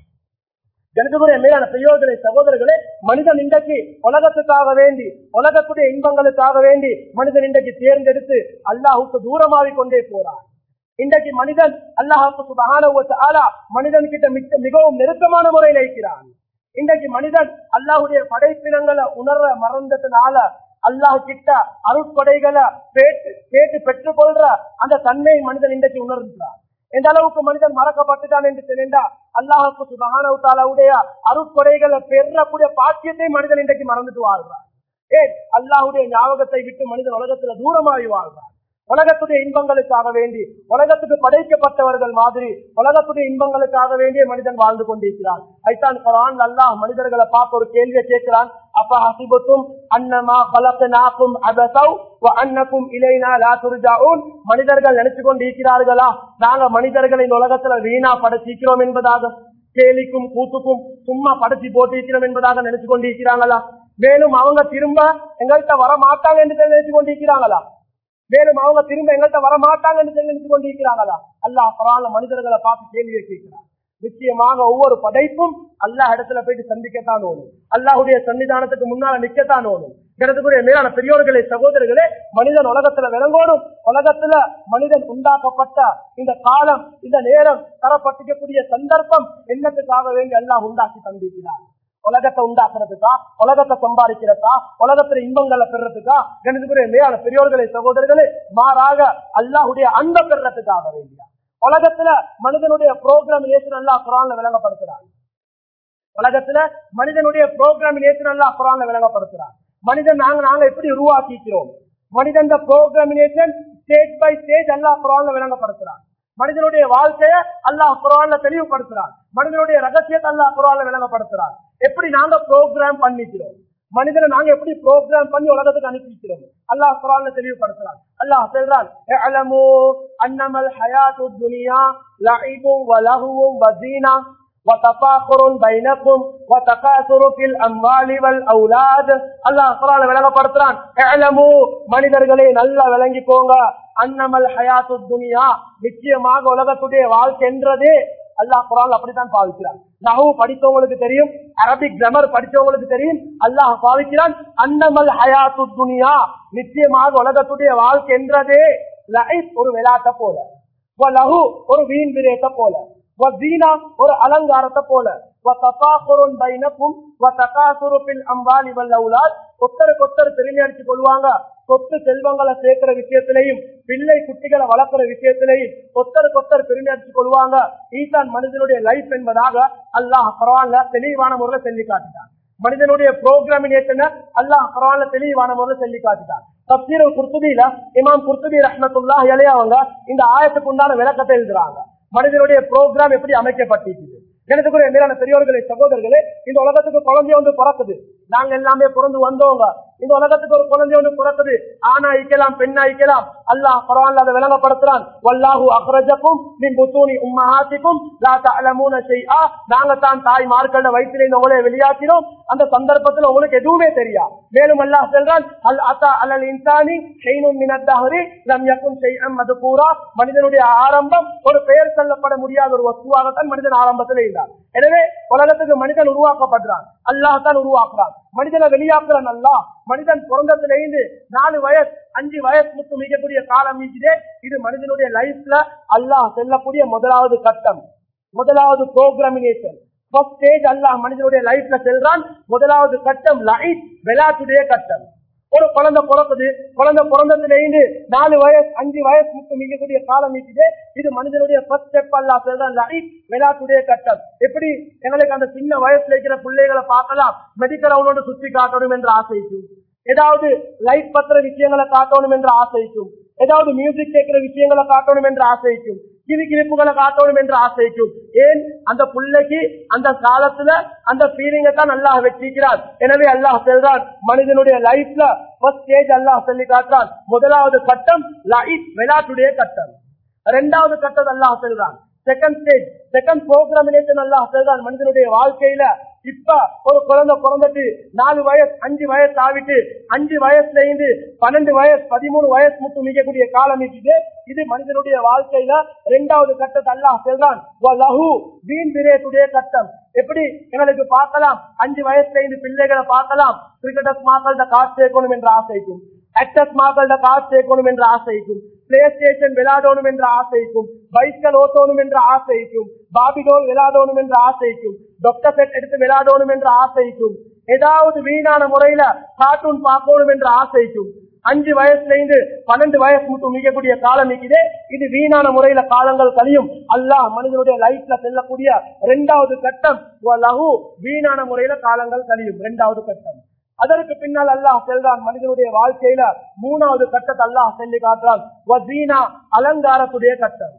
கணிதக்குரிய மேலான பெரியோர்களே சகோதரர்களே மனிதன் இன்றைக்கு உலகத்துக்காக வேண்டி உலகத்துடைய இன்பங்களுக்காக வேண்டி மனிதன் இன்றைக்கு தேர்ந்தெடுத்து அல்லாஹுக்கு தூரமாகிக் கொண்டே போறான் இன்றைக்கு மனிதன் அல்லாஹுக்கு சுபஹானஹு வ தஆலா மனிதன் கிட்ட மிக மிகவும் நெருக்கமான முறையில் இருக்கிறான் இன்றைக்கு மனிதன் அல்லாஹுடைய படைப்பினங்களை உணர்ற மறந்ததுனால அல்லாஹ் கிட்ட அருட்கொடைகளை கேட்டு கேட்டு பெற்றுக் கொள்ற அந்த தன்மையை மனிதன் இன்றைக்கு உணர்கிறான் எந்த அளவுக்கு மனிதன் மறக்கப்பட்டுட்டான் என்று தெரிந்தா அல்லாஹுக்கு சுபகானவுடைய அருட்கொடைகளை பெறக்கூடிய பாக்கியத்தை மனிதன் இன்றைக்கு மறந்துட்டு வாழ்றான் ஏன் அல்லாஹுடைய ஞாபகத்தை விட்டு மனிதன் உலகத்துல தூரமாகி வாழ்றான் உலகத்துடைய இன்பங்களுக்காக வேண்டி உலகத்துக்கு படைக்கப்பட்டவர்கள் மாதிரி உலகத்துடைய இன்பங்களுக்காக வேண்டிய மனிதன் வாழ்ந்து கொண்டிருக்கிறான் ஐத்தான் குரான் அல்லாஹ் மனிதர்களை பார்க்க ஒரு கேள்வியை கேட்கிறான் அப்ப ஹசிபத்தும் அன்னமா கலக்கனாக்கும் அபசவ் அன்னக்கும் இலைனா லா துர்ஜாவும் மனிதர்கள் நினைச்சு கொண்டிருக்கிறார்களா நாங்க மனிதர்களை இந்த உலகத்துல வீணா படைச்சிக்கிறோம் என்பதாக கேலிக்கும் கூத்துக்கும் சும்மா படைச்சி போட்டிருக்கிறோம் என்பதாக நினைச்சு கொண்டிருக்கிறாங்களா மேலும் அவங்க திரும்ப எங்கள்கிட்ட வர மாட்டாங்க என்று நினைச்சு கொண்டிருக்கிறாங்களா மேலும் அவங்க திரும்ப எங்கள்கிட்ட வரமாட்டாங்க என்று நினைத்து கொண்டிருக்கிறாங்களா அல்லாஹ் பரவாயில்ல மனிதர்களை பார்த்து கேள்வியை கேட்கிறார் நிச்சயமாக ஒவ்வொரு படைப்பும் அல்லாஹ் இடத்துல போயிட்டு சந்திக்கத்தான் ஓணும் அல்லாஹுடைய சன்னிதானத்துக்கு முன்னால நிக்கத்தான் ஓணும் கிடத்துக்குரிய மேலான பெரியோர்களே சகோதரர்களே மனிதன் உலகத்துல விளங்கோடும் உலகத்துல மனிதன் உண்டாக்கப்பட்ட இந்த காலம் இந்த நேரம் தரப்பட்டிருக்கக்கூடிய சந்தர்ப்பம் என்னத்துக்காக வேண்டி அல்லாஹ் உண்டாக்கி தந்திருக்கிறார் உலகத்தை உண்டாக்குறதுக்கா உலகத்தை சம்பாதிக்கிறதா உலகத்துல இன்பங்களை பெறதுக்கா கணிதக்குரிய மேலான பெரியோர்களே சகோதரர்களே மாறாக அல்லாஹுடைய அன்பை பெறத்துக்காக வேண்டியா உலகத்துல மனிதனுடைய ப்ரோக்ராமினேஷன் எல்லாம் குரான்ல விளங்கப்படுத்துறாங்க உலகத்துல மனிதனுடைய ப்ரோக்ராமினேஷன் எல்லாம் குரான்ல விளங்கப்படுத்துறாங்க மனிதன் நாங்க நாங்க எப்படி உருவாக்கிக்கிறோம் மனிதன் ப்ரோக்ராமினேஷன் ஸ்டேஜ் பை ஸ்டேஜ் எல்லாம் குரான்ல விளங்கப்படுத்துறாங்க மனிதனுடைய வாழ்க்கைய அல்லாஹ் குரான்ல தெளிவுபடுத்துறான் மனிதனுடைய ரகசியத்தை அல்லாஹ் குரான்ல விளங்கப்படுத்துறான் எப்படி நாங்க ப்ரோக்ராம் பண்ணிக்கிறோம் மனிதனை நாங்க எப்படி ப்ரோக்ராம் பண்ணி உலகத்துக்கு அனுப்பிக்கிறோம் அல்லாஹ் குரான்ல தெளிவுபடுத்துறான் அல்லாஹ் சொல்றான் "இஅலமு அன்னமல் ஹயாத்து துனியா லஇபும் வலஹுவும் வஸீனா وتفاخر بينكم وتكاثر في الاموال والاولاد அல்லாஹ் குர்ஆன்ல விளங்கப்படுத்துறான் இஅலமு மனிதர்களே நல்லா விளங்கிக்கோங்க அன்னமல் ஹயாத்து துனியா நிச்சயமாக உலகத்துடைய வாழ்க்கை என்றதே அல்லாஹ் குரான் அப்படித்தான் பாவிக்கிறான் நஹு படித்தவங்களுக்கு தெரியும் அரபிக் கிராமர் படித்தவங்களுக்கு தெரியும் அல்லாஹ் பாவிக்கிறான் அன்னமல் ஹயாத்து துனியா நிச்சயமாக உலகத்துடைய வாழ்க்கை என்றதே லைஃப் ஒரு விளையாட்ட போல லஹு ஒரு வீண் விரேட்ட போல வசீனா ஒரு அலங்காரத்தை போல வதஃபாகுருன் பைனக்கும் வதகாசுரு ஃபில் அம்வாலி வல் அவுலாத் ஒத்தருக்கு ஒத்தர் பெருமை அடிச்சு கொள்வாங்க சொத்து செல்வங்களை சேர்க்கிற விஷயத்திலையும் பிள்ளை குட்டிகளை வளர்க்கிற விஷயத்திலையும் ஒத்தருக்கு ஒத்தர் பெருமை அடிச்சு கொள்வாங்க ஈசான் மனிதனுடைய லைஃப் என்பதாக அல்லாஹ் பரவாயில்ல தெளிவான முறையில் சொல்லி காட்டிட்டான் மனிதனுடைய புரோகிராமினேஷனை அல்லாஹ் பரவாயில்ல தெளிவான முறையில் சொல்லி காட்டிட்டான் தப்சீர் குர்துபியில இமாம் குர்துபி ரஹ்மத்துல்லா அவங்க இந்த ஆயத்துக்கு உண்டான விளக்கத்தை எழுதுறாங்க மனிதனுடைய ப்ரோக்ராம் எப்படி அமைக்கப்பட்டிருக்குது எனக்குரிய மேலான பெரியோர்களே சகோதரர்களே இந்த உலகத்துக்கு குழந்தை ஒன்று பிறக்குது நாங்க எல்லாமே பிறந்து வந்தோங்க இந்த உலகத்துக்கு ஒரு குழந்தை ஒன்று பிறக்குது ஆனா இக்கலாம் பெண்ணா இக்கலாம் அல்லாஹ் பரவாயில்ல அதை விளங்கப்படுத்துறான் வல்லாஹு அக்ரஜக்கும் மின் புத்தூனி உம்மஹாத்திக்கும் லா தஅலமூன ஷைஆ நாங்க தான் தாய் மார்கள வயிற்றிலே உங்களை வெளியாக்கினோம் அந்த சந்தர்ப்பத்தில் உங்களுக்கு எதுவுமே தெரியா மேலும் அல்லாஹ் சொல்றான் அல் அத்தா அலல் இன்சானி ஷைனும் மினத் தஹரி லம் யகுன் ஷைஅம் மதுகூரா மனிதனுடைய ஆரம்பம் ஒரு பெயர் சொல்லப்பட முடியாத ஒரு வஸ்துவாகத்தான் மனிதன் ஆரம்பத்தில் இருந்தார் எனவே உலகத்துக்கு மனிதன் உருவாக்கப்படுறான் அல்லாஹ் தான் உருவாக்குறான் மனிதனை வெளியாக்குறான் அல்லாஹ் மனிதன் பிறந்ததிலிருந்து நாலு வயசு அஞ்சு வயசு முத்து மிகக்கூடிய காலம் மீட்சிதே இது மனிதனுடைய லைஃப்ல அல்லாஹ் செல்லக்கூடிய முதலாவது கட்டம் முதலாவது ப்ரோக்ராமினேஷன் ஃபர்ஸ்ட் ஸ்டேஜ் அல்லாஹ் மனிதனுடைய லைஃப்ல செல்றான் முதலாவது கட்டம் லைஃப் விளையாட்டுடைய கட்டம் ஒரு குழந்தை பிறக்குது குழந்தை பிறந்ததுல இருந்து நாலு வயசு அஞ்சு வயசு முத்து மிகக்கூடிய காலம் இருக்குது இது மனிதனுடைய ஃபர்ஸ்ட் ஸ்டெப் அல்லா சொல்றான் லைஃப் விளையாட்டுடைய கட்டம் எப்படி எங்களுக்கு அந்த சின்ன வயசுல இருக்கிற பிள்ளைகளை பார்க்கலாம் மெடிக்கல் அவனோட சுத்தி காட்டணும் என்று ஆசைக்கும் ஏதாவது லைஃப் பத்திர விஷயங்களை காட்டணும் என்று ஆசைக்கும் ஏதாவது மியூசிக் கேட்கிற விஷயங்களை காட்டணும் என்று ஆசைக்கும் கிளி கிளிப்புகளை காட்டணும் என்று ஆசைக்கும் ஏன் அந்த பிள்ளைக்கு அந்த காலத்துல அந்த ஃபீலிங்கை தான் அல்லாஹ் வச்சிருக்கிறான் எனவே அல்லாஹ் சொல்றான் மனிதனுடைய லைஃப்ல ஃபர்ஸ்ட் ஸ்டேஜ் அல்லாஹ் சொல்லி காட்டுறான் முதலாவது கட்டம் லைஃப் விளையாட்டுடைய கட்டம் ரெண்டாவது கட்டம் அல்லாஹ் சொல்றான் செகண்ட் ஸ்டேஜ் செகண்ட் ப்ரோக்ராமினேஷன் அல்லாஹ் சொல்றான் மனிதனுடைய வாழ்க்கையில இப்ப ஒரு குழந்தை பிறந்துட்டு நாலு வயசு அஞ்சு வயசு ஆகிட்டு அஞ்சு வயசுல இருந்து பன்னெண்டு வயசு பதிமூணு வயசு மட்டும் மிகக்கூடிய காலம் இருக்குது இது மனிதனுடைய வாழ்க்கையில ரெண்டாவது கட்டத்தை அல்லாஹ் சொல்றான் லஹு வீண் விரேத்துடைய கட்டம் எப்படி எங்களுக்கு பார்க்கலாம் அஞ்சு வயசுல இருந்து பிள்ளைகளை பார்க்கலாம் கிரிக்கெட்டர்ஸ் மாக்கள்கிட்ட காசு சேர்க்கணும் என்ற ஆசைக்கும் ஆக்டர்ஸ் மாக்கள்கிட்ட காசு சேர்க்கணும் என்ற ஆசைக்கும் பிளே ஸ்டேஷன் விளையாடணும் என்ற ஆசைக்கும் பைஸ்கல் ஓட்டணும் என்ற ஆசைக்கும் பாபிடோல் விளையாடணும் என்ற ஆசைக்கும் டாக்டர் செட் எடுத்து விளையாடணும் என்ற ஆசைக்கும் ஏதாவது வீணான முறையில கார்ட்டூன் பார்க்கணும் என்ற ஆசைக்கும் அஞ்சு வயசுல இருந்து பன்னெண்டு வயசு மட்டும் மிகக்கூடிய காலம் இருக்குது இது வீணான முறையில காலங்கள் கழியும் அல்லாஹ் மனிதனுடைய லைஃப்ல செல்லக்கூடிய இரண்டாவது கட்டம் லஹு வீணான முறையில காலங்கள் கழியும் இரண்டாவது கட்டம் அதற்கு பின்னால் அல்லாஹ் செல்றான் மனிதனுடைய வாழ்க்கையில மூணாவது கட்டத்தை அல்லாஹ் சொல்லி காட்டுறான் வசீனா அலங்காரத்துடைய கட்டம்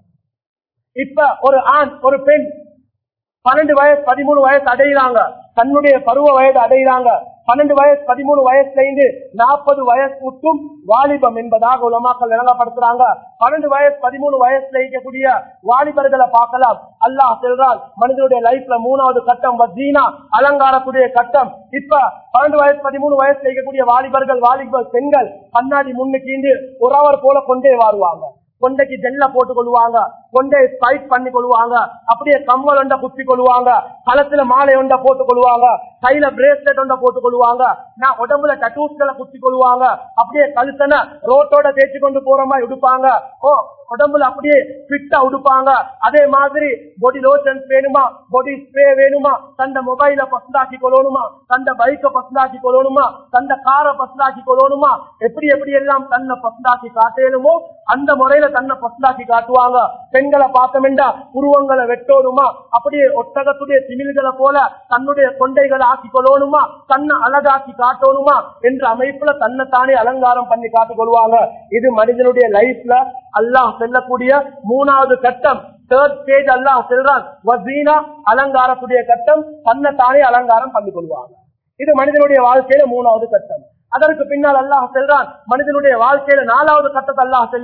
இப்ப ஒரு ஆண் ஒரு பெண் பன்னெண்டு வயசு பதிமூணு வயசு அடையிறாங்க தன்னுடைய பருவ வயது அடையிறாங்க பன்னெண்டு வயசு பதிமூணு வயசுல இருந்து நாற்பது வயசு மட்டும் வாலிபம் என்பதாக உலமாக்கள் விளங்கப்படுத்துறாங்க பன்னெண்டு வயசு பதிமூணு வயசுல இருக்கக்கூடிய வாலிபர்களை பார்க்கலாம் அல்லாஹ் சொல்றான் மனிதனுடைய லைஃப்ல மூணாவது கட்டம் வசீனா அலங்காரத்துடைய கட்டம் இப்ப பன்னெண்டு வயசு பதிமூணு வயசுல இருக்கக்கூடிய வாலிபர்கள் வாலிபர் பெண்கள் கண்ணாடி முன்னுக்கு ஒரு அவர் போல கொண்டே வாருவாங்க கொண்டைக்கு ஜெல்ல போட்டு கொள்வாங்க கொண்டை ஸ்பைக் பண்ணி கொள்வாங்க அப்படியே கம்மல் ஒண்ட குத்தி கொள்வாங்க களத்துல மாலை ஒண்ட போட்டு கொள்வாங்க கையில பிரேஸ்லெட் ஒண்ட போட்டு கொள்வாங்க நான் உடம்புல டட்டூஸ்களை குத்தி கொள்வாங்க அப்படியே கழுத்தன ரோட்டோட தேய்ச்சி கொண்டு போற மாதிரி உடுப்பாங்க ஓ உடம்புல அப்படியே ஃபிட்டா உடுப்பாங்க அதே மாதிரி பொடி லோஷன்ஸ் வேணுமா பொடி ஸ்ப்ரே வேணுமா தந்த மொபைல பசந்தாக்கி கொள்ளணுமா தந்த பைக்க பசந்தாக்கி கொள்ளணுமா தந்த காரை பசந்தாக்கி கொள்ளணுமா எப்படி எப்படி எல்லாம் தன்னை பசந்தாக்கி காட்டேனுமோ அந்த முறையில தன்னை பசந்தாக்கி காட்டுவாங்க பெண்களை பார்த்தமெண்டா உருவங்களை வெட்டோணுமா அப்படியே ஒட்டகத்துடைய திமில்களை போல தன்னுடைய கொண்டைகளை ஆக்கி கொள்ளணுமா தன்னை அழகாக்கி காட்டணுமா என்ற அமைப்புல தன்னை தானே அலங்காரம் பண்ணி காட்டிக் கொள்வாங்க இது மனிதனுடைய லைஃப்ல அல்லாஹ் செல்லக்கூடிய மூணாவது கட்டம் தேர்ட் ஸ்டேஜ் அல்லாஹ் செல்றான் வசீனா அலங்காரத்துடைய கட்டம் தன்னை தானே அலங்காரம் பண்ணி கொள்வாங்க இது மனிதனுடைய வாழ்க்கையில மூணாவது கட்டம் அதற்கு பின்னால் அல்லாஹ் செல்றான் மனிதனுடைய வாழ்க்கையில நாலாவது கட்டத்தை அல்லாஹ் சொல்லி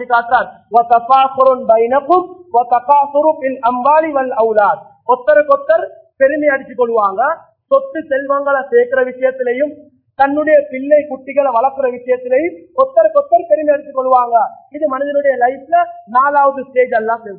காட்டுறான் ஒத்தருக்கொத்தர் பெருமை அடிச்சு கொள்வாங்க சொத்து செல்வங்களை சேர்க்கிற விஷயத்திலையும் தன்னுடைய பிள்ளை குட்டிகளை வளர்க்கிற விஷயத்திலையும் ஒத்தருக்கொத்தர் பெருமை அடிச்சு கொள்வாங்க இது மனிதனுடைய லைஃப்ல நாலாவது ஸ்டேஜ் எல்லாம் செல்றான்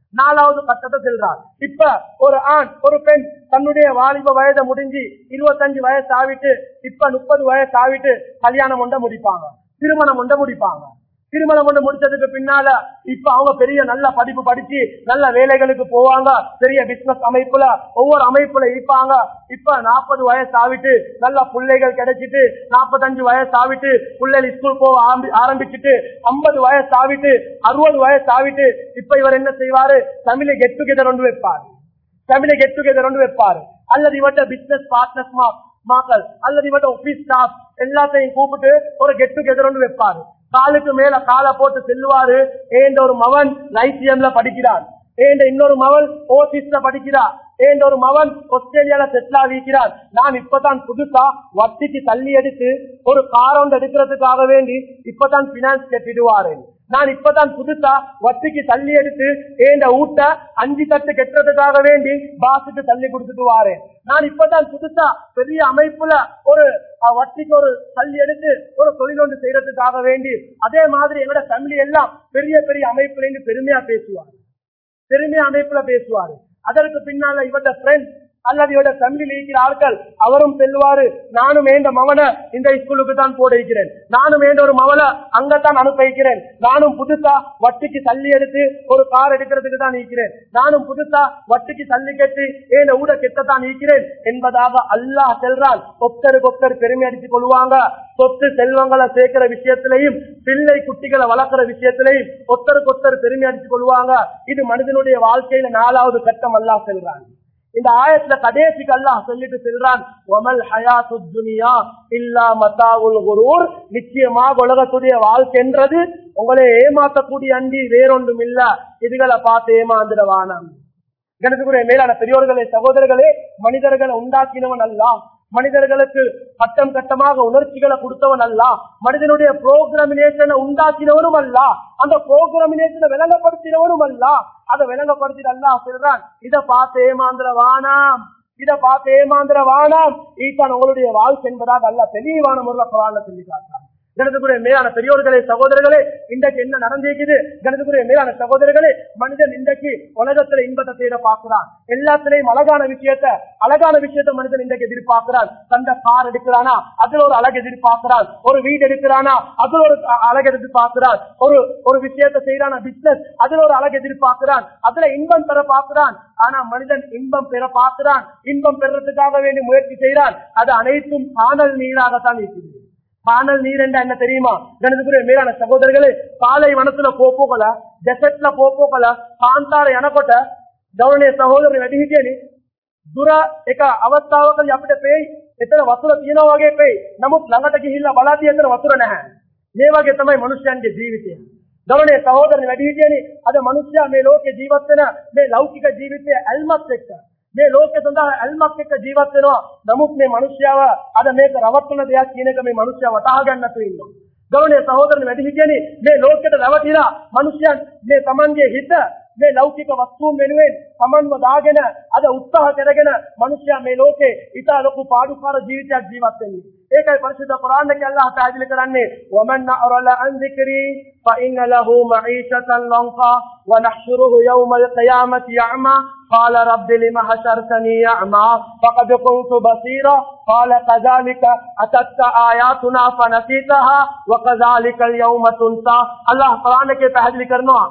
நாலாவது கட்டத்தை செல்றார் இப்ப ஒரு ஆண் ஒரு பெண் தன்னுடைய வாலிப வயதை முடிஞ்சு இருபத்தஞ்சு வயசு ஆவிட்டு இப்ப முப்பது வயசு ஆவிட்டு கல்யாணம் ஒண்ட முடிப்பாங்க திருமணம் ஒண்ட முடிப்பாங்க திருமணம் ஒன்று முடிச்சதுக்கு பின்னால இப்ப அவங்க பெரிய நல்ல படிப்பு படிச்சு நல்ல வேலைகளுக்கு போவாங்க பெரிய பிசினஸ் அமைப்புல ஒவ்வொரு அமைப்புல இருப்பாங்க இப்ப நாற்பது வயசு ஆவிட்டு நல்ல பிள்ளைகள் கிடைச்சிட்டு நாற்பத்தஞ்சு வயசு ஆவிட்டு பிள்ளைகள் ஸ்கூல் போக ஆரம்பி- ஆரம்பிச்சுட்டு ஐம்பது வயசு ஆவிட்டு அறுபது வயசு ஆவிட்டு இப்ப இவர் என்ன செய்வாரு தமிழை கெட் டுகெதர் ஒன்று வைப்பாரு தமிழை கெட் டுகெதர் ஒன்று வைப்பாரு அல்லது இவட்ட பிசினஸ் பார்ட்னர்ஸ் மாக்கள் அல்லது இவட்ட ஆபீஸ் ஸ்டாஃப் எல்லாத்தையும் கூப்பிட்டு ஒரு கெட் டுகெதர் ஒன்று வைப்பாரு காலுக்கு மேல காலை போட்டு செல்லுவாரு ஏண்ட ஒரு மவன் லைசியம்ல படிக்கிறான் ஏண்ட இன்னொரு மவன் ஓசிஸ்ல படிக்கிறான் ஏண்ட ஒரு மவன் ஆஸ்திரேலியால செட்டில் ஆகிக்கிறான் நான் இப்பதான் புதுசா வட்டிக்கு தள்ளி எடுத்து ஒரு கார் ஒன்று எடுக்கிறதுக்காக வேண்டி இப்பதான் பினான்ஸ் கட்டிடுவாரு நான் இப்பதான் புதுசா வட்டிக்கு தள்ளி எடுத்து ஏண்ட ஊட்ட அஞ்சு தட்டு கெட்டுறதுக்காக வேண்டி பாசுக்கு தள்ளி கொடுத்துட்டு வாரேன் நான் இப்பதான் புதுசா பெரிய அமைப்புல ஒரு அஹ், வட்டிக்கு ஒரு தள்ளி எடுத்து ஒரு தொழில் ஒன்று செய்யறதுக்காக வேண்டி அதே மாதிரி என்னோட ஃபேமிலி எல்லாம் பெரிய பெரிய அமைப்புல இருந்து பெருமையா பேசுவார் பெருமையா அமைப்புல பேசுவாரு அதற்கு பின்னால இவட ஃப்ரெண்ட் அல்லது இவட ஃபேமிலியில் இருக்கிற ஆட்கள் அவரும் செல்வாரு நானும் வேண்ட மவனை இந்த ஸ்கூலுக்கு தான் போட வைக்கிறேன் நானும் வேண்ட ஒரு மவனை அங்கத்தான் அனுப்ப வைக்கிறேன் நானும் புதுசா வட்டிக்கு தள்ளி எடுத்து ஒரு கார் எடுக்கிறதுக்கு தான் இருக்கிறேன் நானும் புதுசா வட்டிக்கு தள்ளி கட்டி ஏன் ஊட கெட்டத்தான் இருக்கிறேன் என்பதாக அல்லாஹ் செல்றான் ஒத்தருக்கு ஒத்தர் பெருமை அடித்துக் கொள்வாங்க சொத்து செல்வங்களை சேர்க்கிற விஷயத்திலையும் பிள்ளை குட்டிகளை வளர்க்கிற விஷயத்திலையும் ஒத்தருக்கு ஒத்தர் பெருமை அடித்துக் கொள்வாங்க இது மனிதனுடைய வாழ்க்கையில நாலாவது கட்டம் அல்லாஹ் செல்றான் இந்த ஆயத்துல கடைசிக்கு அல்லாஹ் சொல்லிட்டு செல்றான் ஒமல் ஹயாத்து துனியா இல்லா மத்தாவுல் குரூர் நிச்சயமாக உலகத்துடைய வாழ்க்கைன்றது உங்களை ஏமாத்தக்கூடிய அண்டி வேறொன்றும் இல்ல இதுகளை பார்த்து ஏமாந்துடவானம் கணக்குரிய மேலான பெரியோர்களே சகோதரர்களே மனிதர்களை உண்டாக்கினவன் அல்ல மனிதர்களுக்கு கட்டம் கட்டமாக உணர்ச்சிகளை கொடுத்தவன் அல்ல மனிதனுடைய புரோகிராமினேஷனை உண்டாக்கினவனும் அல்ல அந்த புரோகிராமினேஷனை விளங்கப்படுத்தினவனும் அல்ல அதை விளங்கப்படுத்திட்டு அல்லா சொல்றான் இதை பார்த்து ஏமாந்திர வானாம் இதை பார்த்து ஏமாந்திர வானாம் ஈட்டான் உங்களுடைய வாழ்க்கை என்பதாக அல்ல தெளிவான முறையில் குரான சொல்லி காட்டுறான் கணக்குரிய மேலான பெரியோர்களே சகோதரர்களே இன்றைக்கு என்ன நடந்திருக்குது கணக்குரிய மேலான சகோதரர்களே மனிதன் இன்றைக்கு உலகத்துல இன்பத்தை தேட பார்க்கிறான் எல்லாத்திலையும் அழகான விஷயத்த அழகான விஷயத்த மனிதன் இன்றைக்கு எதிர்பார்க்கிறான் தந்த கார் எடுக்கிறானா அதுல ஒரு அழகு எதிர்பார்க்கிறான் ஒரு வீடு எடுக்கிறானா அதுல ஒரு அ- அழகு எதிர்பார்க்கிறான் ஒரு ஒரு விஷயத்த செய்யறானா பிசினஸ் அதுல ஒரு அழகு எதிர்பார்க்கிறான் அதுல இன்பம் பெற பார்க்கிறான் ஆனா மனிதன் இன்பம் பெற பார்க்கிறான் இன்பம் பெறறதுக்காக வேண்டி முயற்சி செய்கிறான் அது அனைத்தும் காணல் நீராகத்தான் இருக்குது காணல் நீர் என்றா என்ன தெரியுமா கணக்குரிய மேலான சகோதரர்களே பாலை வனத்துல போப்போகல டெசர்ட்ல போப்போகல කාන්තාර යනකොට ගෞරවනීය සහෝදරයෝ වැඩි හිටියනේ දුර එක අවස්ථාවකදී අපිට පෙයි එතන වතුර තියෙනවා වගේ පෙයි නමුත් ළඟට ගිහිල්ලා බලද්දී එතන වතුර නැහැ මේ වගේ තමයි මිනිස්යන්ගේ ජීවිතය ගෞරවනීය සහෝදරයෝ වැඩි හිටියනේ අද මිනිස්යා මේ ලෝකේ ජීවත් වෙන මේ ලෞකික ජීවිතය ඇල්මත් එක්ක මේ ලෝකේ සඳහා ඇල්මක් එක්ක ජීවත් වෙනවා නමුත් මේ මිනිස්යාව අද මේක රවට්ටන දෙයක් කියන එක මේ මිනිස්යා වටහා ගන්නතු ඉන්නවා ගෞරවනීය සහෝදරයන් වැඩි හිටියනේ මේ ලෝකෙට රැවටිලා මිනිස්යන් මේ Tamanගේ හිත මේ ලෞකික වස්තුන් වෙනුවෙන් Tamanව දාගෙන අද උත්සාහ කරගෙන මිනිස්යා මේ ලෝකේ ඉතා ලොකු පාඩුකාර ජීවිතයක් ජීවත් වෙන්නේ ඒකයි පරිශුද්ධ කුරාන් එකේ අල්ලාහ් පැහැදිලි කරන්නේ ومن أعرض عن ذكري فإن له معيشة ضنكا ونحشره يوم القيامة يعمى قال رب لم حشرتني أعمى فقد كنت بصيرا قال كذلك أتت آياتنا فنسيتها وكذلك اليوم تنسى الله قرآن کے පැහැදිලි කරනවා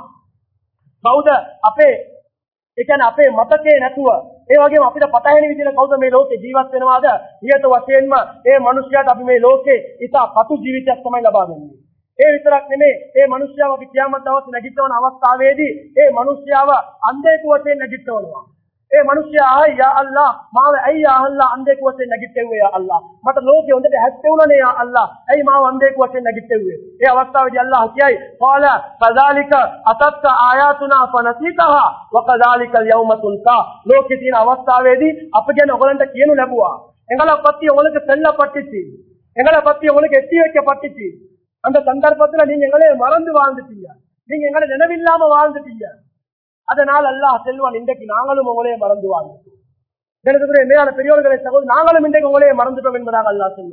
කවුද අපේ ඒ කියන්නේ අපේ මතකේ නැතුව ඒ වගේම අපිට පතහෙන විදිහට කවුද මේ ලෝකේ ජීවත් වෙනවාද නියත වශයෙන්ම ඒ මිනිස්යාට අපි මේ ලෝකේ ඉතා පතු ජීවිතයක් තමයි ලබා දෙන්නේ ඒ විතරක් නෙමෙයි ඒ මිනිස්යාව අපි කියාමත් දවස් නැගිටවන අවස්ථාවේදී ඒ මිනිස්යාව අන්ධයෙකු වශයෙන් නැගිටවනවා ඒ මිනිස්යා ආයි යා අල්ලා මාව ඇයි යා අල්ලා අන්ධයෙකු වශයෙන් නැගිටෙව්වේ යා අල්ලා මට ලෝකේ හොඳට හැස්සෙවුණනේ යා අල්ලා ඇයි මාව අන්ධයෙකු වශයෙන් නැගිටෙව්වේ ඒ අවස්ථාවේදී අල්ලාහ් කියයි قال فذلك اتت آياتنا فنسيتها وكذلك اليوم تنسى ලෝකේ තියෙන අවස්ථාවේදී අප ගැන ඔයගලන්ට කියනු ලැබුවා எங்களை பத்தி உங்களுக்கு செல்லப்பட்டுச்சு எங்களை பத்தி உங்களுக்கு எட்டி வைக்கப்பட்டுச்சு அந்த சந்தர்ப்பத்துல நீங்க எங்களே மறந்து வாழ்ந்துட்டீங்க நீங்க எங்களை நினைவில்லாம வாழ்ந்துட்டீங்க அதனால் அல்லாஹ் செல்வான் இன்றைக்கு நாங்களும் உங்களே மறந்து வாழ்ந்துட்டோம் எனக்கு மேலான பெரியோர்களை சகோதரி நாங்களும் இன்றைக்கு உங்களே மறந்துட்டோம் என்பதாக அல்லாஹ் சொல்லுவார்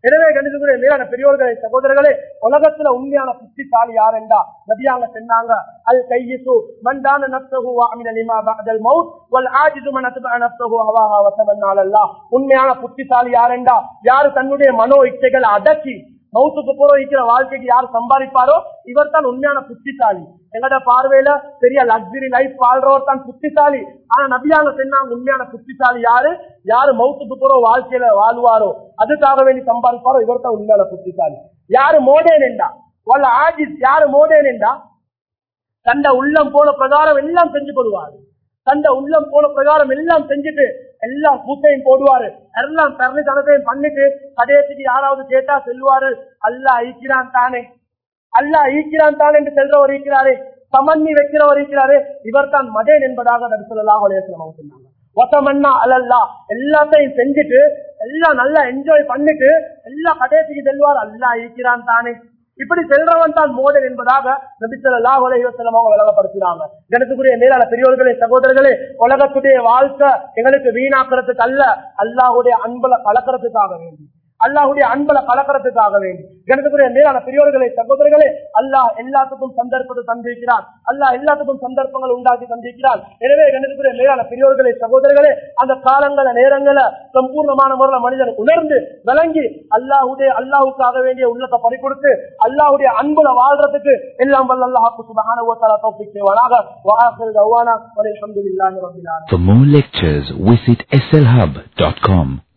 எனவே கணிதக்குரிய மேலான பெரியோர்களே சகோதரர்களே உலகத்துல உண்மையான புத்திசாலி யார் என்றா நபியாங்க சொன்னாங்க அல் கையிசு மண்டான நப்சஹு வஅமின லிமா பஅதல் மௌத் வல் ஆஜிது மன் அத்பஅ நப்சஹு ஹவாஹா வதமன்னா அலல்லாஹ் உண்மையான புத்திசாலி யார் என்றா யார் தன்னுடைய மனோ இச்சைகளை அடக்கி மௌத்துக்கு போற இருக்கிற வாழ்க்கைக்கு யார் சம்பாதிப்பாரோ இவர் தான் உண்மையான புத்திசாலி எங்கட பார்வையில பெரிய லக்ஸரி லைஃப் வாழ்றவர் தான் புத்திசாலி ஆனா நபியாங்க சொன்னாங்க உண்மையான புத்திசாலி யாரு யாரு மௌத்துக்கு போற வாழ்க்கையில வாழ்வாரோ அதுக்காக வேண்டி சம்பாதிப்பாரோ இவர் தான் உண்மையான புத்திசாலி யாரு மோடேன் என்றா வல்ல ஆஜிஸ் யாரு மோடேன் என்றா தண்ட உள்ளம் போன பிரகாரம் எல்லாம் செஞ்சு கொள்வாரு தண்ட உள்ளம் போன பிரகாரம் எல்லாம் செஞ்சுட்டு எல்லாம் கூட்டையும் போடுவாரு எல்லாம் தரணி தனத்தையும் பண்ணிட்டு கடைசிக்கு யாராவது கேட்டா செல்வாரு அல்லா ஈக்கிறான் தானே அல்லா ஈக்கிறான் தான் என்று செல்றவர் இருக்கிறாரே சமன்னி வைக்கிறவர் இருக்கிறாரே இவர் தான் மதேன் என்பதாக நபி ஸல்லல்லாஹு அலைஹி வஸல்லம் அவங்க சொன்னாங்க ஒத்தமன்னா அல்லல்லா எல்லாத்தையும் செஞ்சுட்டு எல்லாம் நல்லா என்ஜாய் பண்ணிட்டு எல்லாம் கடைசிக்கு செல்வார் அல்லா ஈக்கிறான் தானே இப்படி செல்றவன் தான் மோதல் என்பதாக நபிசல்லா உலகம் அவங்க விளங்கப்படுத்துறாங்க எனக்குரிய மேலான பெரியோர்களே சகோதரர்களே உலகத்துடைய வாழ்க்கை எங்களுக்கு வீணாக்குறதுக்கு அல்ல அல்லாஹுடைய அன்புல கலக்கிறதுக்காக வேண்டி அல்லாஹுடைய அன்பல கலக்கிறதுக்காக வேண்டி எனக்குரிய மேலான பெரியோர்களே சகோதரர்களே அல்லாஹ் எல்லாத்துக்கும் சந்தர்ப்பத்தை தந்திருக்கிறான் அல்லாஹ் எல்லாத்துக்கும் சந்தர்ப்பங்கள் உண்டாக்கி தந்திருக்கிறான் எனவே எனக்குரிய மேலான பெரியோர்களே சகோதரர்களே அந்த காலங்கள நேரங்கள சம்பூர்ணமான முறையில் மனிதன் உணர்ந்து விளங்கி அல்லாஹுடைய அல்லாஹுக்காக வேண்டிய உள்ளத்தை பறி கொடுத்து அல்லாஹுடைய அன்புல வாழ்றதுக்கு எல்லாம் வல்ல அல்லாஹு சுபஹானஹு வ தஆலா தௌஃபீக் செய்வானாக வ ஆகிரு தவானா வல்ஹம்துலில்லாஹி ரப்பில் ஆலமீன் For more lectures, visit slhub.com.